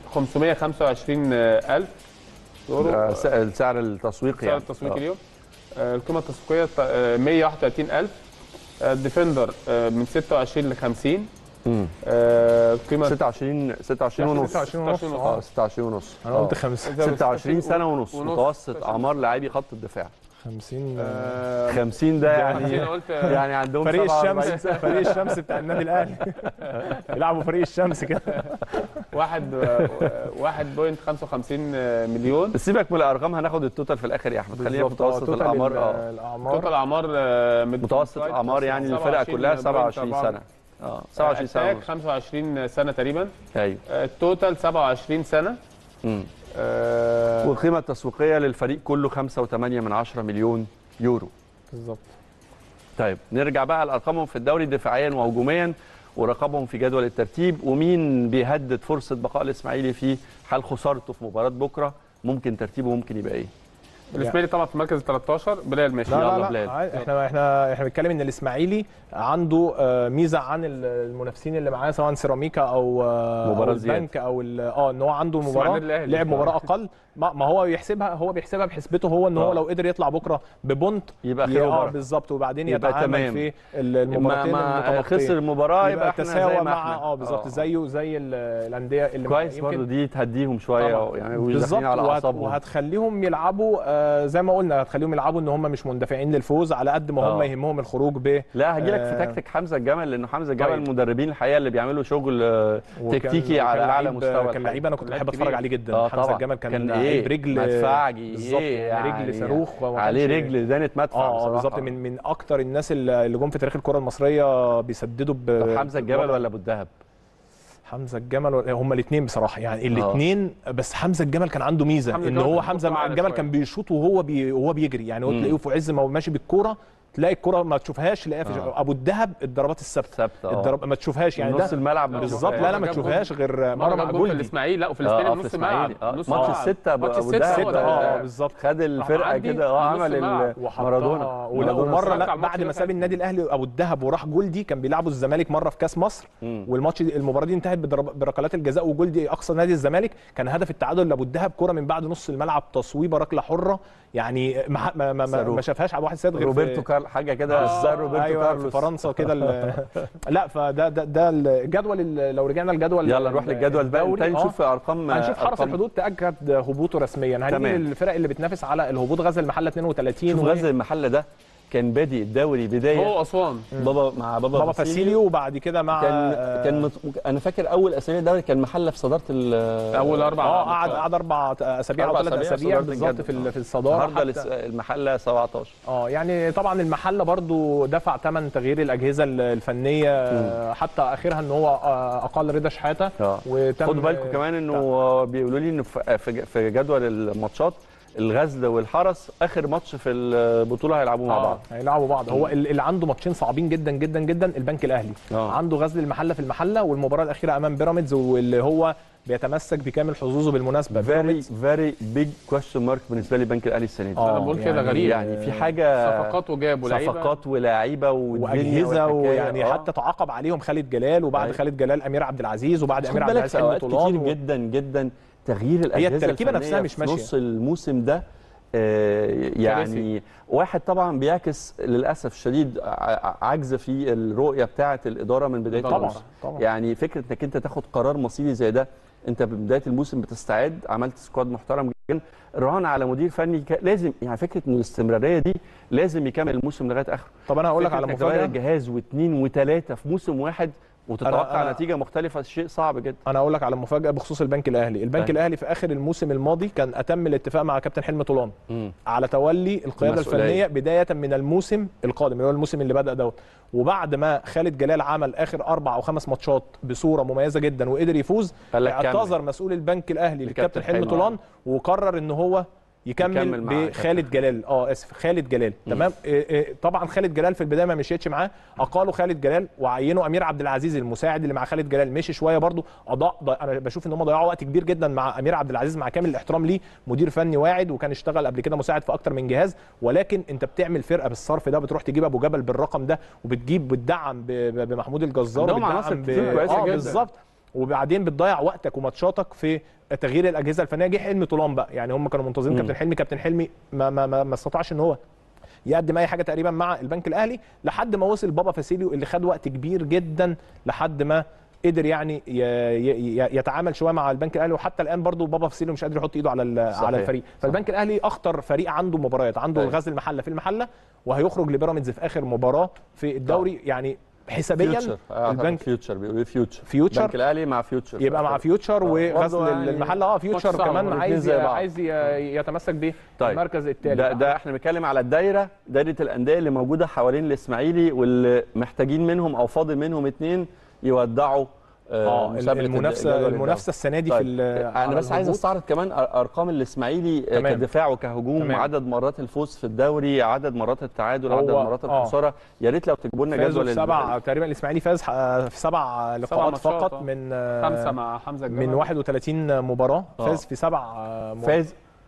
525 الف يورو ده آه، س- السعر التسويقي سعر يعني التسويق آه. اليوم آه، القيمه التسويقيه آه، 131000 آه، الديفندر آه، من 26 ل 50 مم. آه، قيمه 26 26 ونص 26 ونص. اه 26 ونص انا قلت آه. خمسة 26 سنه ونص ونص. متوسط اعمار لاعبي خط الدفاع 50 آه، 50 ده خمسين يعني قلت آه، يعني عندهم فريق 47 الشمس فريق الشمس بتاع النادي الاهلي يلعبوا فريق الشمس كده واحد آه، واحد بوينت 55 مليون بس سيبك من الارقام هناخد التوتال في الاخر يا احمد خلينا في بالظبط. آه، متوسط توتال الاعمار ال- اه الاعمار توتال اعمار آه، مد- متوسط اعمار يعني الفرقه كلها 27 سنه اه 27 سنه أتاك ونص. 25 سنه تقريبا ايوه آه، التوتال 27 سنه مم. آه، والقيمه التسويقيه للفريق كله 5.8 من 10 مليون يورو بالظبط طيب نرجع بقى لارقامهم في الدوري دفاعيا وهجوميا ورقمهم في جدول الترتيب ومين بيهدد فرصه بقاء الاسماعيلي في حال خسارته في مباراه بكره ممكن ترتيبه ممكن يبقى ايه الاسماعيلي طبعا في مركز ال 13 بلال ماشي لا يلا لا لا بلال. عادي. احنا احنا احنا بنتكلم ان الاسماعيلي عنده آه، ميزه عن ال- المنافسين اللي معاه سواء سيراميكا او آه، مباراة أو زيادة. البنك او ال- اه ان هو عنده بس مع مباراه النادي الأهلي. لعب مباراه اقل ما, ما هو يحسبها هو بيحسبها بحسبته هو ان آه. هو لو قدر يطلع بكره ببونت يبقى ي- خير اه وبركة. بالظبط وبعدين يبقى يتعامل تمام. في ال- ما المباراتين ما المتبقيين خسر المباراه يبقى يبقى احنا زي تساوى ما مع احنا اه بالظبط آه. زيه زي ال- الانديه اللي كويس يمكن برضه دي تهديهم شويه طبعاً. يعني بالظبط ويدخلين على وهت... اعصابهم وهتخليهم يلعبوا آه زي ما قلنا هتخليهم يلعبوا ان هم مش مندفعين للفوز على قد ما هم آه. يهمهم الخروج ب لا هجيلك في آه، تكتيك حمزه الجمل لانه حمزه الجمل طيب. المدربين الحقيقه اللي بيعملوا شغل آه، وكان- تكتيكي على وكان اعلى لعيب- مستوى كان الحقيقة. لعيب انا كنت لعيب بحب اتفرج كبير. عليه جدا اه حمزه طبعا الجمل كان, كان لعيب ايه رجل مدفعجي بالظبط ايه يعني رجل صاروخ وما عليه كانش- رجل دانت مدفع اه بصراحة. بالظبط من من اكتر الناس اللي اللي جم في تاريخ الكره المصريه بيسددوا ب طب حمزه الجبل بوضع- ولا ابو الدهب حمزه الجمل هم الاثنين بصراحه يعني الاثنين بس حمزه الجمل كان عنده ميزه حمزة ان الجمل هو كان حمزه خطوة أعلى الجمل شوية. كان بيشوط وهو بي وهو بيجري يعني هو مم. تلاقيه في عز ما هو ماشي بالكوره تلاقي الكوره ما تشوفهاش تلاقيها في آه. ابو الدهب الضربات الثابته ثابته اه الضرب ما تشوفهاش يعني من ده نص الملعب ما بالظبط لا لا ما جاب تشوفهاش غير مره مره مع جاب جول في جولدي الاسماعيلي لا وفي اه الاسماعيلي في نص ملعب الاسماعيلي اه نص ماتش ملعب. الستة ابو ماتش أبو الستة الدهب هو ده. اه آه، بالظبط خد الفرقه معدي كده اه من نص عمل الملعب. ال- وحطها مارادونا ولا مارادونا ومره اتفرجت لا على الماتش بعد ده ما ساب فعلا. النادي الاهلي ابو الدهب وراح جولدي كان بيلعبوا الزمالك مره في كاس مصر مم. والماتش دي المباراه دي انتهت بضرب- بركلات الجزاء وجولدي اقصى نادي الزمالك كان هدف التعادل لابو الدهب كره من بعد نص الملعب تصويبه ركله حره يعني ما ما, ما, ما, صاروخ. ما شافهاش عبد الواحد السيد غير روبرتو في كارل حاجه كده آه، زي روبرتو أيوة كارلوس في فرنسا كده ال- لا فده ده ده الجدول ال- لو رجعنا الجدول يلا نروح للجدول بقى الدوري، تاني آه. نشوف ارقام هنشوف حرس أرقام. الحدود تاكد هبوطه رسميا هنيجي تمام. للفرق اللي بتنافس على الهبوط غزل المحله 32 شوف وهي- غزل المحله ده كان بادئ الدوري بدايه هو اسوان بابا مع بابا, بابا فاسيليو وبعد كده مع كان آه، كان مت... انا فاكر اول اسابيع الدوري كان محله في صداره ال اول اربع اه قعد قعد اربع اسابيع او أربع ثلاث أسابيع اسابيع صدارة بالظبط الجدول. في ال- آه. في الصداره النهارده حتى- لس- المحله 17 اه يعني طبعا المحله برضو دفع ثمن تغيير الاجهزه ال- الفنيه آه، حتى اخرها ان هو آه، اقل رضا شحاته اه وتم خدوا بالكم كمان انه بيقولوا لي انه في- في في جدول الماتشات الغزل والحرس اخر ماتش في البطوله هيلعبوه مع آه. بعض هيلعبوا بعض هو ال- اللي عنده ماتشين صعبين جدا جدا جدا البنك الاهلي آه. عنده غزل المحله في المحله والمباراه الاخيره امام بيراميدز واللي هو بيتمسك بكامل حظوظه بالمناسبه فيري بيراميدز فيري بيج كويستشن مارك بالنسبه لي البنك الاهلي السنه دي آه، انا بقول كده يعني- غريب يعني في حاجه صفقات وجاب ولاعيبه صفقات ولاعيبه والدنيا واجهزه والحكاية. ويعني آه. حتى تعاقب عليهم خالد جلال وبعد أيوة. خالد جلال امير عبد العزيز وبعد خد امير عبد بالك العزيز في اوقات حلمي كتير طولان و- جدا جدا تغيير الاجهزه التركيبة الفنية نفسها مش في ماشية. نص الموسم ده آه، يعني واحد طبعا بيعكس للاسف الشديد ع- عجز في الرؤيه بتاعه الاداره من بدايه طبعاً. الموسم طبعا يعني فكره انك انت تاخد قرار مصيري زي ده انت ببدايه الموسم بتستعد عملت سكواد محترم جدا رهان على مدير فني ك- لازم يعني فكره ان الاستمراريه دي لازم يكمل الموسم لغايه اخره طب انا هقول لك فكرة على إنك تغير مفاجاه الجهاز واثنين وثلاثه في موسم واحد وتتوقع أنا- نتيجه مختلفه شيء صعب جدا انا اقول لك على مفاجاه بخصوص البنك الاهلي البنك طيب. الاهلي في اخر الموسم الماضي كان اتم الاتفاق مع كابتن حلمي طولان على تولي القياده المسؤولية. الفنيه بدايه من الموسم القادم اللي هو الموسم اللي بدا دوت وبعد ما خالد جلال عمل اخر اربع او خمس ماتشات بصوره مميزه جدا وقدر يفوز قال لك كمل. اعتذر مسؤول البنك الاهلي الكابتن للكابتن حلمي حلمي. طولان وقرر ان هو يكمل يكمل مع بخالد جلال اه اسف خالد جلال تمام إيه إيه طبعا خالد جلال في البدايه ما مشيتش معاه اقالوا خالد جلال وعينوا امير عبد العزيز المساعد اللي مع خالد جلال مشي شويه برضو اضاء ض- انا بشوف ان هم ضيعوا وقت كبير جدا مع امير عبد العزيز مع كامل الاحترام ليه مدير فني واعد وكان اشتغل قبل كده مساعد في اكتر من جهاز ولكن انت بتعمل فرقه بالصرف ده بتروح تجيب ابو جبل بالرقم ده وبتجيب بتدعم ب- ب- بمحمود الجزار عندهم وبتدعم عناصر ب- كتير كويسة اه جدا. بالظبط وبعدين بتضيع وقتك وماتشاتك في تغيير الاجهزه الفنيه جه حلمي طولان بقى يعني هم كانوا منتظرين مم. كابتن حلمي كابتن حلمي ما ما ما, ما استطاعش ان هو يقدم اي حاجه تقريبا مع البنك الاهلي لحد ما وصل بابا فاسيليو اللي خد وقت كبير جدا لحد ما قدر يعني ي- ي- ي- يتعامل شويه مع البنك الاهلي وحتى الان برضو بابا فاسيليو مش قادر يحط ايده على ال- صحيح. على الفريق فالبنك الاهلي اخطر فريق عنده مباريات عنده أيوة. غزل المحله في المحله وهيخرج لبيراميدز في اخر مباراه في الدوري يعني حسابيا فيوتشر البنك فيوتشر بيقولوا فيوتشر فيوتشر البنك الاهلي مع فيوتشر يبقى مع فيوتشر وغزل برضه يعني المحله اه فيوتشر ماتش صعب كمان برضه، عايز الاتنين زي بعض. عايز ي- يتمسك طيب. بالمركز الثالث ده, ده احنا بنتكلم على الدايره دايره الانديه اللي موجوده حوالين الاسماعيلي واللي محتاجين منهم او فاضل منهم اتنين يودعوا اه مسابقة المنافسه الجدول المنافسه السنه دي طيب. في ال- انا على بس عايز الهبوط. استعرض كمان أر- ارقام الاسماعيلي آه، تمام. كدفاع وكهجوم تمام. عدد مرات الفوز في الدوري عدد مرات التعادل هو- عدد مرات آه. الخساره يا ريت لو تجيبوا لنا فازوا جدول في ال- سبع تقريبا الاسماعيلي فاز ح- في سبع لقاءات ماتشات، فقط آه. من آه، خمسه مع حمزه الجمل من 31 مباراه آه. فاز في سبع آه، مباريات. فاز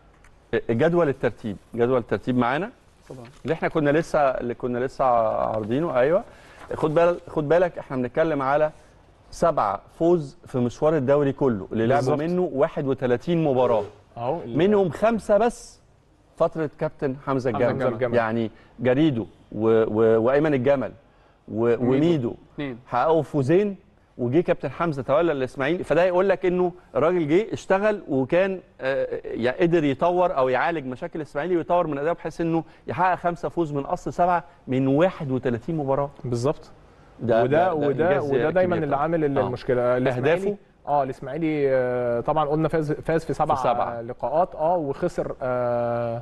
جدول الترتيب جدول الترتيب معانا طبعا اللي احنا كنا لسه اللي كنا لسه عارضينه ايوه خد بالك خد بالك احنا بنتكلم على سبعة فوز في مشوار الدوري كله اللي لعبوا بالظبط. منه 31 مباراة اهو منهم خمسة بس فترة كابتن حمزة حمزة الجمل الجمل. يعني جريدو و... و... وأيمن الجمل و... وميدو اثنين حققوا فوزين وجي كابتن حمزه تولى الاسماعيلي فده يقول لك انه الراجل جه اشتغل وكان آه، يعني قدر يطور او يعالج مشاكل الاسماعيلي ويطور من اداؤه بحيث انه يحقق خمسه فوز من اصل سبعه من 31 مباراه بالظبط ده وده وده إنجاز وده دايما كبير اللي طبعاً. عامل آه. المشكله الإسماعيلي- أهدافه؟ اه الاسماعيلي آه، طبعا قلنا فاز فاز في سبع في سبعة. لقاءات اه وخسر آه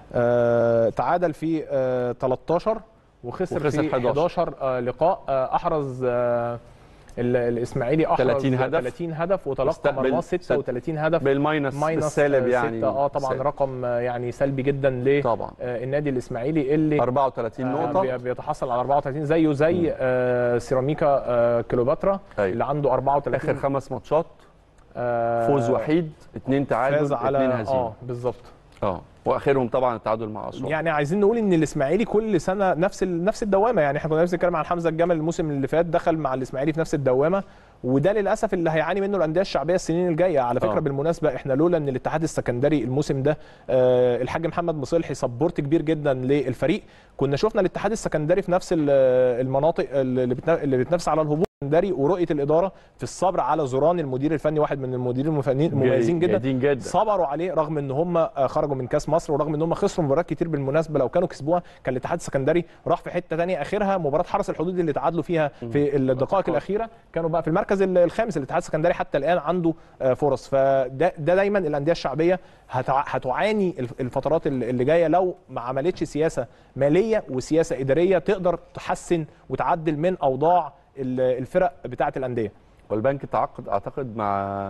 آه تعادل في آه 13 وخسر, وخسر في 11. 11 آه لقاء آه احرز آه ال- الاسماعيلي احرز 30 هدف. 30 هدف وتلقى واستقبل مرمى 36 هدف بالماينس ماينس بالسالب آه، يعني ستة اه طبعا سالب. رقم آه، يعني سلبي جدا ل طبعا آه، النادي الاسماعيلي اللي 34 آه، نقطه بي- بيتحصل على 34 زيه زي آه سيراميكا آه كليوباترا أيوة. اللي عنده 34 اخر خمس ماتشات آه فوز وحيد اثنين تعادل فاز على اثنين هزيمه اه بالظبط اه واخرهم طبعا التعادل مع اسوان يعني عايزين نقول ان الاسماعيلي كل سنه نفس ال... نفس الدوامه يعني احنا كنا نفس الكلام عن حمزه الجمل الموسم اللي فات دخل مع الاسماعيلي في نفس الدوامه وده للاسف اللي هيعاني منه الانديه الشعبيه السنين الجايه على فكره آه. آه. بالمناسبه احنا لولا ان الاتحاد السكندري الموسم ده آه الحاج محمد مصلحي سبورت كبير جدا للفريق كنا شفنا الاتحاد السكندري في نفس ال- المناطق اللي بتنا- اللي بتنافس على الهبوط السكندري ورؤيه الاداره في الصبر على زوران المدير الفني واحد من المديرين المفنيين المميزين جدا جيدين جدا صبروا عليه رغم ان هم آه، خرجوا من كاس مصر ورغم ان هم خسروا مباريات كتير بالمناسبه لو كانوا كسبوها كان الاتحاد السكندري راح في حته ثانيه اخرها مباراه حرس الحدود اللي تعادلوا فيها في الدقائق الاخيره كانوا بقى في المركز ال- الخامس الاتحاد السكندري حتى الان عنده آه، فرص فده ده دايما الانديه الشعبيه هتع- هتعاني الف- الفترات اللي اللي جايه لو ما عملتش سياسه ماليه وسياسه اداريه تقدر تحسن وتعدل من اوضاع ال- الفرق بتاعه الانديه والبنك تعاقد اعتقد مع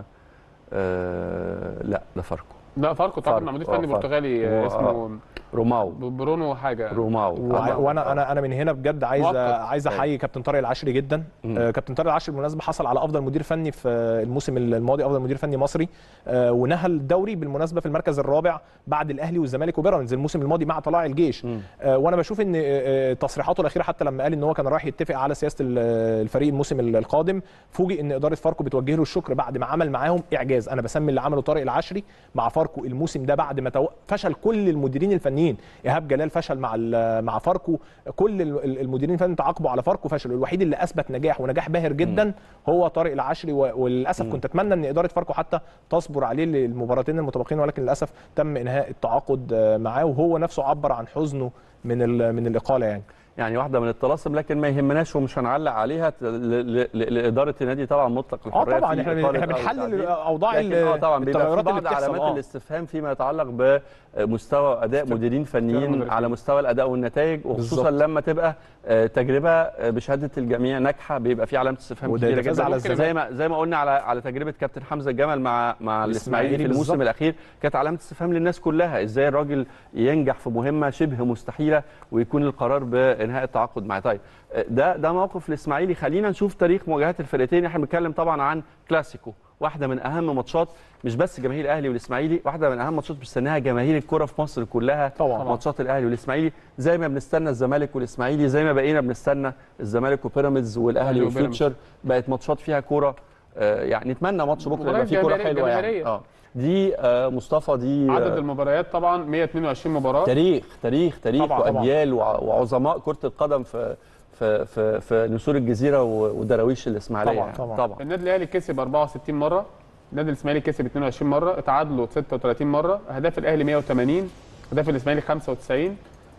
آه لا ده فاركو لا فاركو طبعا فاركو، مع مدير آه، فني فاركو. برتغالي هو- آه، اسمه روماو برونو حاجه روماو وع- آه. وانا انا انا من هنا بجد عايز مؤقت. عايز احيي كابتن طارق العشري جدا مم. آه، كابتن طارق العشري بالمناسبه حصل على افضل مدير فني في آه، الموسم الماضي افضل مدير فني مصري آه، ونهى الدوري بالمناسبه في المركز الرابع بعد الاهلي والزمالك وبيراميدز الموسم الماضي مع طلائع الجيش مم. آه، وانا بشوف ان آه، آه، تصريحاته الاخيره حتى لما قال ان هو كان رايح يتفق على سياسه ال- الفريق الموسم القادم فوجئ ان اداره فاركو بتوجه له الشكر بعد ما عمل معاهم اعجاز انا بسمي اللي عمله طارق العشري مع فاركو الموسم ده بعد ما تو... فشل كل المديرين الفنيين ايهاب جلال فشل مع ال- مع فاركو كل ال- ال- المديرين الفنيين تعاقبوا على فاركو فشلوا الوحيد اللي اثبت نجاح ونجاح باهر جدا هو طارق العشري و- وللاسف كنت اتمنى ان اداره فاركو حتى تصبر عليه للمباراتين المتبقين ولكن للاسف تم انهاء التعاقد آه، معاه وهو نفسه عبر عن حزنه من ال- من الاقاله يعني يعني واحده من الطلاسم لكن ما يهمناش ومش هنعلق عليها ت- ل- ل- ل- لاداره النادي طبعا مطلق اه الحريه طبعا في احنا إطار احنا أو بنحلل تعديل. اوضاع لكن اه طبعا بيبقى في التغيرات اللي بعض بتحصل علامات اه الاستفهام فيما يتعلق بمستوى اداء مديرين فنيين مدربين. على مستوى الاداء والنتائج وخصوصا بالظبط. لما تبقى آه، تجربه آه، بشهاده الجميع ناجحه بيبقى في علامه استفهام وده كبيره يتجاز جدا على ممكن الزمالك. زي ما زي ما قلنا على على تجربه كابتن حمزه الجمل مع مع الاسماعيلي في الإسماعيلي الموسم بالظبط. الاخير كانت علامه استفهام للناس كلها ازاي الراجل ينجح في مهمه شبه مستحيله ويكون القرار بانهاء التعاقد معاه طيب آه، ده ده موقف الاسماعيلي خلينا نشوف تاريخ مواجهات الفرقتين احنا بنتكلم طبعا عن كلاسيكو واحده من اهم ماتشات مش بس جماهير الاهلي والاسماعيلي واحده من اهم ماتشات بتستناها جماهير الكره في مصر كلها طبعاً. ماتشات الاهلي والاسماعيلي زي ما بنستنى الزمالك والاسماعيلي زي ما بقينا بنستنى الزمالك وبيراميدز والاهلي الأهلي وبيراميدز. وفيوتشر بقت ماتشات فيها كوره آه، يعني نتمنى ماتش بكره يبقى مباريات فيه كوره جماهيرية- حلوه يعني جماهيرية. اه دي آه، مصطفى دي عدد آه، المباريات طبعا 122 مباراه تاريخ تاريخ تاريخ طبعاً، طبعاً. واجيال وع- وعظماء كره القدم في في في, في نسور الجزيره و- ودراويش الاسماعيليه طبعاً، يعني. طبعاً. طبعا النادي الاهلي كسب 64 مره النادي الاسماعيلي كسب 22 مره اتعادلوا 36 مره اهداف الاهلي 180 اهداف الاسماعيلي 95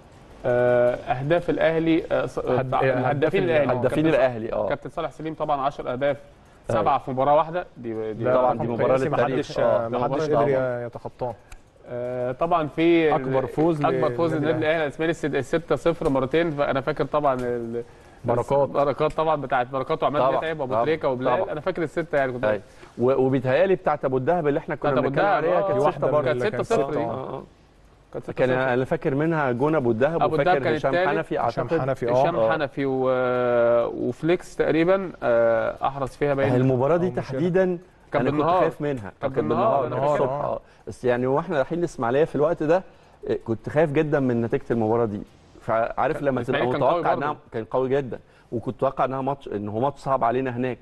آه، اهداف الاهلي آه، ص- هد- هدافين ال- الاهلي هدافين كابتن- الاهلي اه كابتن صالح سليم طبعا 10 اهداف سبعه في مباراه واحده دي, دي ده طبعاً رقم دي مباراة قياسي للتاريخ. محدش آه، محدش مباراة قدر طبعاً. يتخطاه آه، طبعا في أكبر فوز اكبر ل- فوز للنادي للنادي الاهلي الاسماعيلي 6 0 مرتين فانا فاكر طبعا ال- بركات. بركات طبعا بتاعت بركات وعماد طبعاً، متعب وابو طبعاً، تريكه وبلال طبعاً. انا فاكر السته يعني كنت أيوة. و- وبيتهيألي بتاعت ابو الدهب اللي احنا كنا بتاعت أبو بنتكلم الدهب، عليها آه، كانت دي ستة واحدة برضه كانت اللي 6 0 ستة، آه، آه. آه. كانت 6 كان 0 انا فاكر منها جون ابو الدهب أبو الدهب وفاكر كان هشام التالت. حنفي هشام اعتقد حنفي هشام اه آه. حنفي و... وفليكس تقريبا آه، احرز فيها باين المباراه دي أو مش تحديدا كان انا كنت بالنهار. خايف منها كان كان بالنهار، بالنهار أنا كان فاكر. الصبح اه بس يعني واحنا رايحين الاسماعيليه في الوقت ده إيه، كنت خايف جدا من نتيجه المباراه دي فعارف لما تبقى الإسماعيلي كان قوي متوقع برضه. انها كان قوي جدا وكنت متوقع انها ماتش ان هو ماتش صعب علينا هناك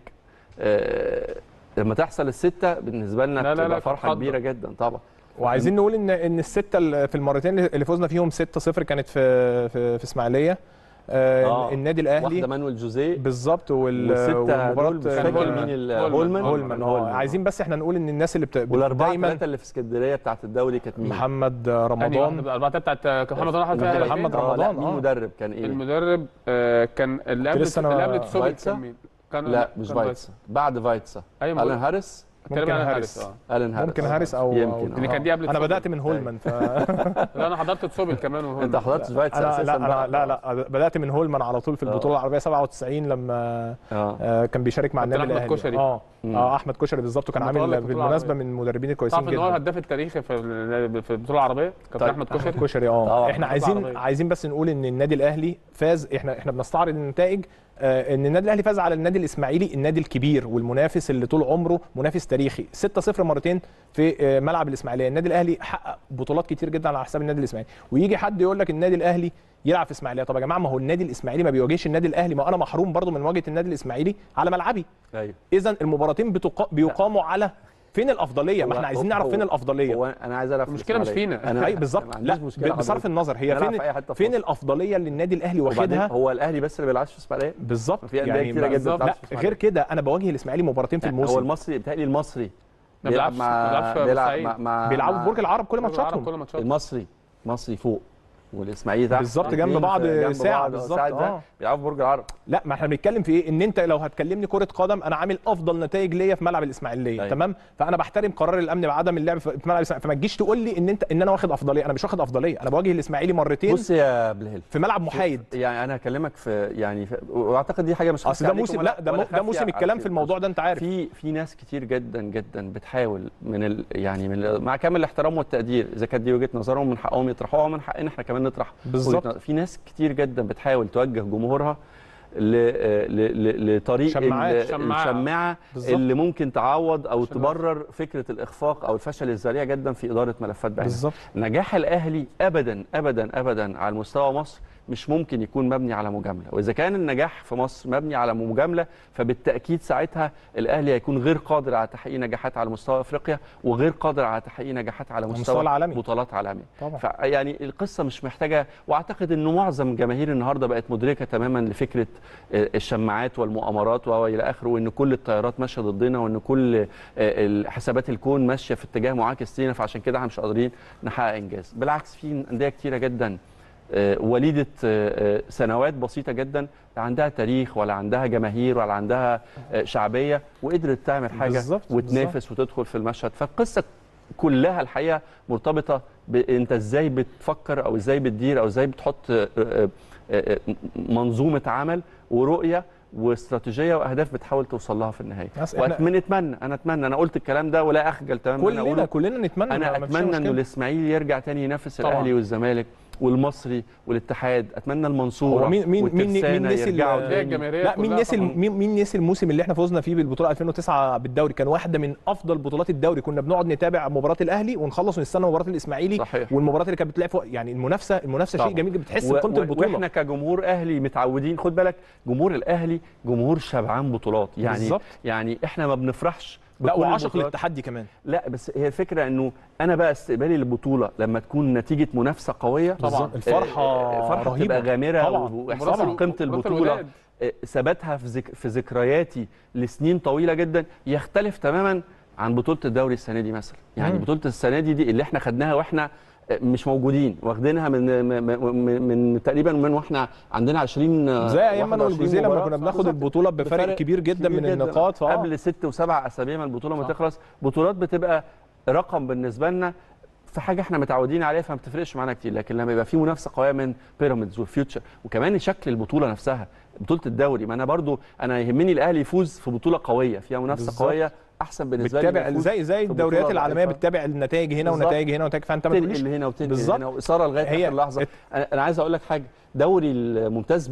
آه، لما تحصل السته بالنسبه لنا لا، لا، لا، بتبقى كان فرحه خضة. كبيره جدا طبعا وعايزين نقول ان ان السته اللي في المرتين اللي فزنا فيهم 6-0 كانت في في, في اسماعيليه آه آه. النادي واحده الاهلي مانويل جوزيه بالظبط وال والسته دول مش والمباراه فاكر هولمان. مين ال- هولمان. هولمان هولمان اه عايزين بس احنا نقول ان الناس اللي بت... والاربعه دايما ثلاثه اللي في اسكندريه بتاعت الدوري كانت مين؟ محمد تاني رمضان واحده الاربعه بتاعت كان محمد رمضان فيها محمد هدفين. رمضان. آه، لا مين آه. مدرب كان ايه؟ المدرب آه، كان اللي قبل لسه أنا- اللي قبل تسوبي فايتسا؟ كان مين؟ كان لا مش كان فايتسا بعد فايتسا ايوه الان ممكن هاريس ممكن هاريس هاريس اه الان هاريس ممكن هاريس او يمكن أو- اللي كان دي قبل انا تسوبي. بدات من هولمان ف لا انا حضرت تسوبي كمان وهو انت حضرت فايتسا انا اساسا لا أنا بقى. لا لا بدات من هولمان على طول في آه. البطوله العربيه 97 لما اه آه، كان بيشارك مع كابتن النادي أحمد الاهلي كشري. اه مم. اه احمد كشري بالظبط وكان متولي عامل البطولة بالمناسبه العربية. من المدربين الكويسين تعرف ان هو جدا الهداف التاريخي في ال- في البطوله العربيه كابتن طيب. احمد كشري كشري اه طبعا. احنا بطولة عايزين عربية. عايزين بس نقول ان النادي الاهلي فاز احنا احنا بنستعرض النتائج آه، ان النادي الاهلي فاز على النادي الاسماعيلي النادي الكبير والمنافس اللي طول عمره منافس تاريخي 6-0 مرتين في آه، ملعب الاسماعيليه النادي الاهلي حقق بطولات كتير جدا على حساب النادي الاسماعيلي ويجي حد يقول لك النادي الاهلي يلعب في اسماعيليه طب يا جماعه ما هو النادي الاسماعيلي ما بيواجهش النادي الاهلي ما انا محروم برضو من مواجهه النادي الاسماعيلي على ملعبي ايوه اذا المباراتين بتقا... بيقاموا على فين الافضليه ما هو- احنا عايزين هو- نعرف فين هو- الافضليه هو انا عايز اعرف المشكلة مش الإسماعيلية. فينا. انا اي بالظبط ما لا عنديش مشكله بصرف حضرتك. النظر هي نلعب فين في أي حتة في فين مصر. الافضليه اللي النادي الاهلي وبعدين واخدها هو الاهلي بس اللي بيلعبش في اسماعيليه بالظبط في أندية كتيرة جدا بالظبط. بتلعب لا في إسماعيلية. غير كده انا بواجه الاسماعيلي مرتين في هو الموسم المصري بيتهيألي المصري ما بيلعب بيلعبش- ما بيلعبش في بيلعب بورسعيد. مع مع بيلعبوا مع في برج العرب كل العرب ماتشاتهم كل ماتشاتهم المصري مصري فوق والاسماعيلي تحت بالظبط، جنب الاتنين بعض في- جنب ساعة بعض، بالظبط، ساعة ده آه. بيلعبوا في برج العرب لا ما احنا بنتكلم في ايه ان انت لو هتكلمني كره قدم انا عامل افضل نتائج ليا في ملعب الاسماعيليه أيوة. تمام فانا بحترم قرار الامن بعدم اللعب في في ملعب الاسماعيليه فما تجيش تقول لي ان انت ان انا واخد افضليه انا مش واخد افضليه انا بواجه الاسماعيلي مرتين بص يا بلهل في ملعب محايد يعني انا هكلمك في يعني في واعتقد دي حاجه مش اصل خاصة ده عليكم موسم ولا- لا ده ولا مو- ده خافية موسم على الكلام في فكرة. الموضوع ده انت عارف في في ناس كتير جدا جدا بتحاول من ال يعني من ال مع كامل الاحترام والتقدير اذا كانت دي وجهه نظرهم من حقهم يطرحوها ومن حقنا احنا كمان نطرح بالظبط. وجهة نظر. في ناس كتير جدا بتحاول توجه جمهورها ل... ل... ل... لطريق شماعات. ال- شماعة. الشماعه بالظبط. اللي ممكن تعوض او عشان تبرر فكره الاخفاق او الفشل الذريع جدا في اداره ملفات بعينها بالظبط نجاح الاهلي ابدا ابدا ابدا على مستوى مصر مش ممكن يكون مبني على مجامله واذا كان النجاح في مصر مبني على مجامله فبالتاكيد ساعتها الاهلي هيكون غير قادر على تحقيق نجاحات على مستوى افريقيا وغير قادر على تحقيق نجاحات على المستوى مستوى العالمي. بطولات عالميه طبعا فيعني القصه مش محتاجه واعتقد انه معظم جماهير النهارده بقت مدركه تماما لفكره آه، الشماعات والمؤامرات والى اخره وان كل التيارات ماشيه ضدنا وان كل آه، ال- حسابات الكون ماشيه في اتجاه معاكس لينا فعشان كده احنا مش قادرين نحقق انجاز بالعكس في انديه كتيره جدا آه، وليده آه، آه، سنوات بسيطه جدا لا عندها تاريخ ولا عندها جماهير ولا عندها آه، شعبيه وقدرت تعمل حاجه بالظبط، وتنافس وتدخل في المشهد فالقصه كلها الحقيقه مرتبطه بانت ازاي بتفكر او ازاي بتدير او ازاي بتحط آه، آه، آه، منظومه عمل ورؤيه واستراتيجيه واهداف بتحاول توصل لها في النهايه بس إحنا- واتمنى اتمنى انا اتمنى انا قلت الكلام ده ولا اخجل تماما إن أنا كلنا أقوله. كلنا نتمنى انا ما فيش اتمنى انه مشكلة. الاسماعيلي يرجع تاني ينافس طبعاً. الاهلي والزمالك والمصري والاتحاد اتمنى المنصوره هو مين مين مين والترسانة مين نسي يرجعوا ال- هي تاني. الجماهيريه لا مين كلها نسي طبعاً. مين مين نسي الموسم اللي احنا فزنا فيه بالبطوله 2009 بالدوري كان واحده من افضل بطولات الدوري كنا بنقعد نتابع مباراه الاهلي ونخلص ونستنى مباراه الاسماعيلي صحيح. والمباريات اللي كانت بتلعب فوق يعني المنافسه المنافسه شيء طبعاً. جميل بتحس و- بقيمه و- البطوله واحنا كجمهور اهلي متعودين خد بالك جمهور الاهلي جمهور شبعان بطولات يعني بالظبط. يعني احنا ما بنفرحش لا بكل وعاشق البطولات. للتحدي كمان لا بس هي الفكره انه انا بقى استقبالي للبطوله لما تكون نتيجه منافسه قويه طبعا الفرحه آه، فرحه رهيبه تبقى غامره طبعاً. واحساس مرات ال- بقيمه مرات البطوله الولاد. آه، ثباتها في ذك... في ذكرياتي لسنين طويله جدا يختلف تماما عن بطوله الدوري السنه دي مثلا يعني مم. بطوله السنه دي دي اللي احنا خدناها واحنا آه، مش موجودين واخدينها من من, من, من تقريبا من واحنا عندنا 20 آه، زي ايام مانويل 21 جوزيه لما مباراة. كنا بناخد بالظبط. البطوله بفرق كبير جدا من النقاط فآه. قبل ست وسبع اسابيع من البطوله ما صح. تخلص بطولات بتبقى رقم بالنسبه لنا في حاجه احنا متعودين عليها فما بتفرقش معانا كتير لكن لما يبقى في منافسه قويه من بيراميدز والفيوتشر وكمان شكل البطوله نفسها بطوله الدوري ما انا برضو انا يهمني الاهلي يفوز في بطوله قويه فيها منافسه بالظبط. قويه احسن بالنسبه لي بتتابع ما يفوز زي زي في الدوريات بطولة العالميه ضعيفة. بتتابع النتائج هنا بالظبط. ونتائج هنا ونتائج فانت ما تقوليش تنقل هنا وتنقل بالظبط. هنا واثاره لغايه هي اخر لحظه ات- انا أنا عايز اقول لك حاجه دوري الممتاز به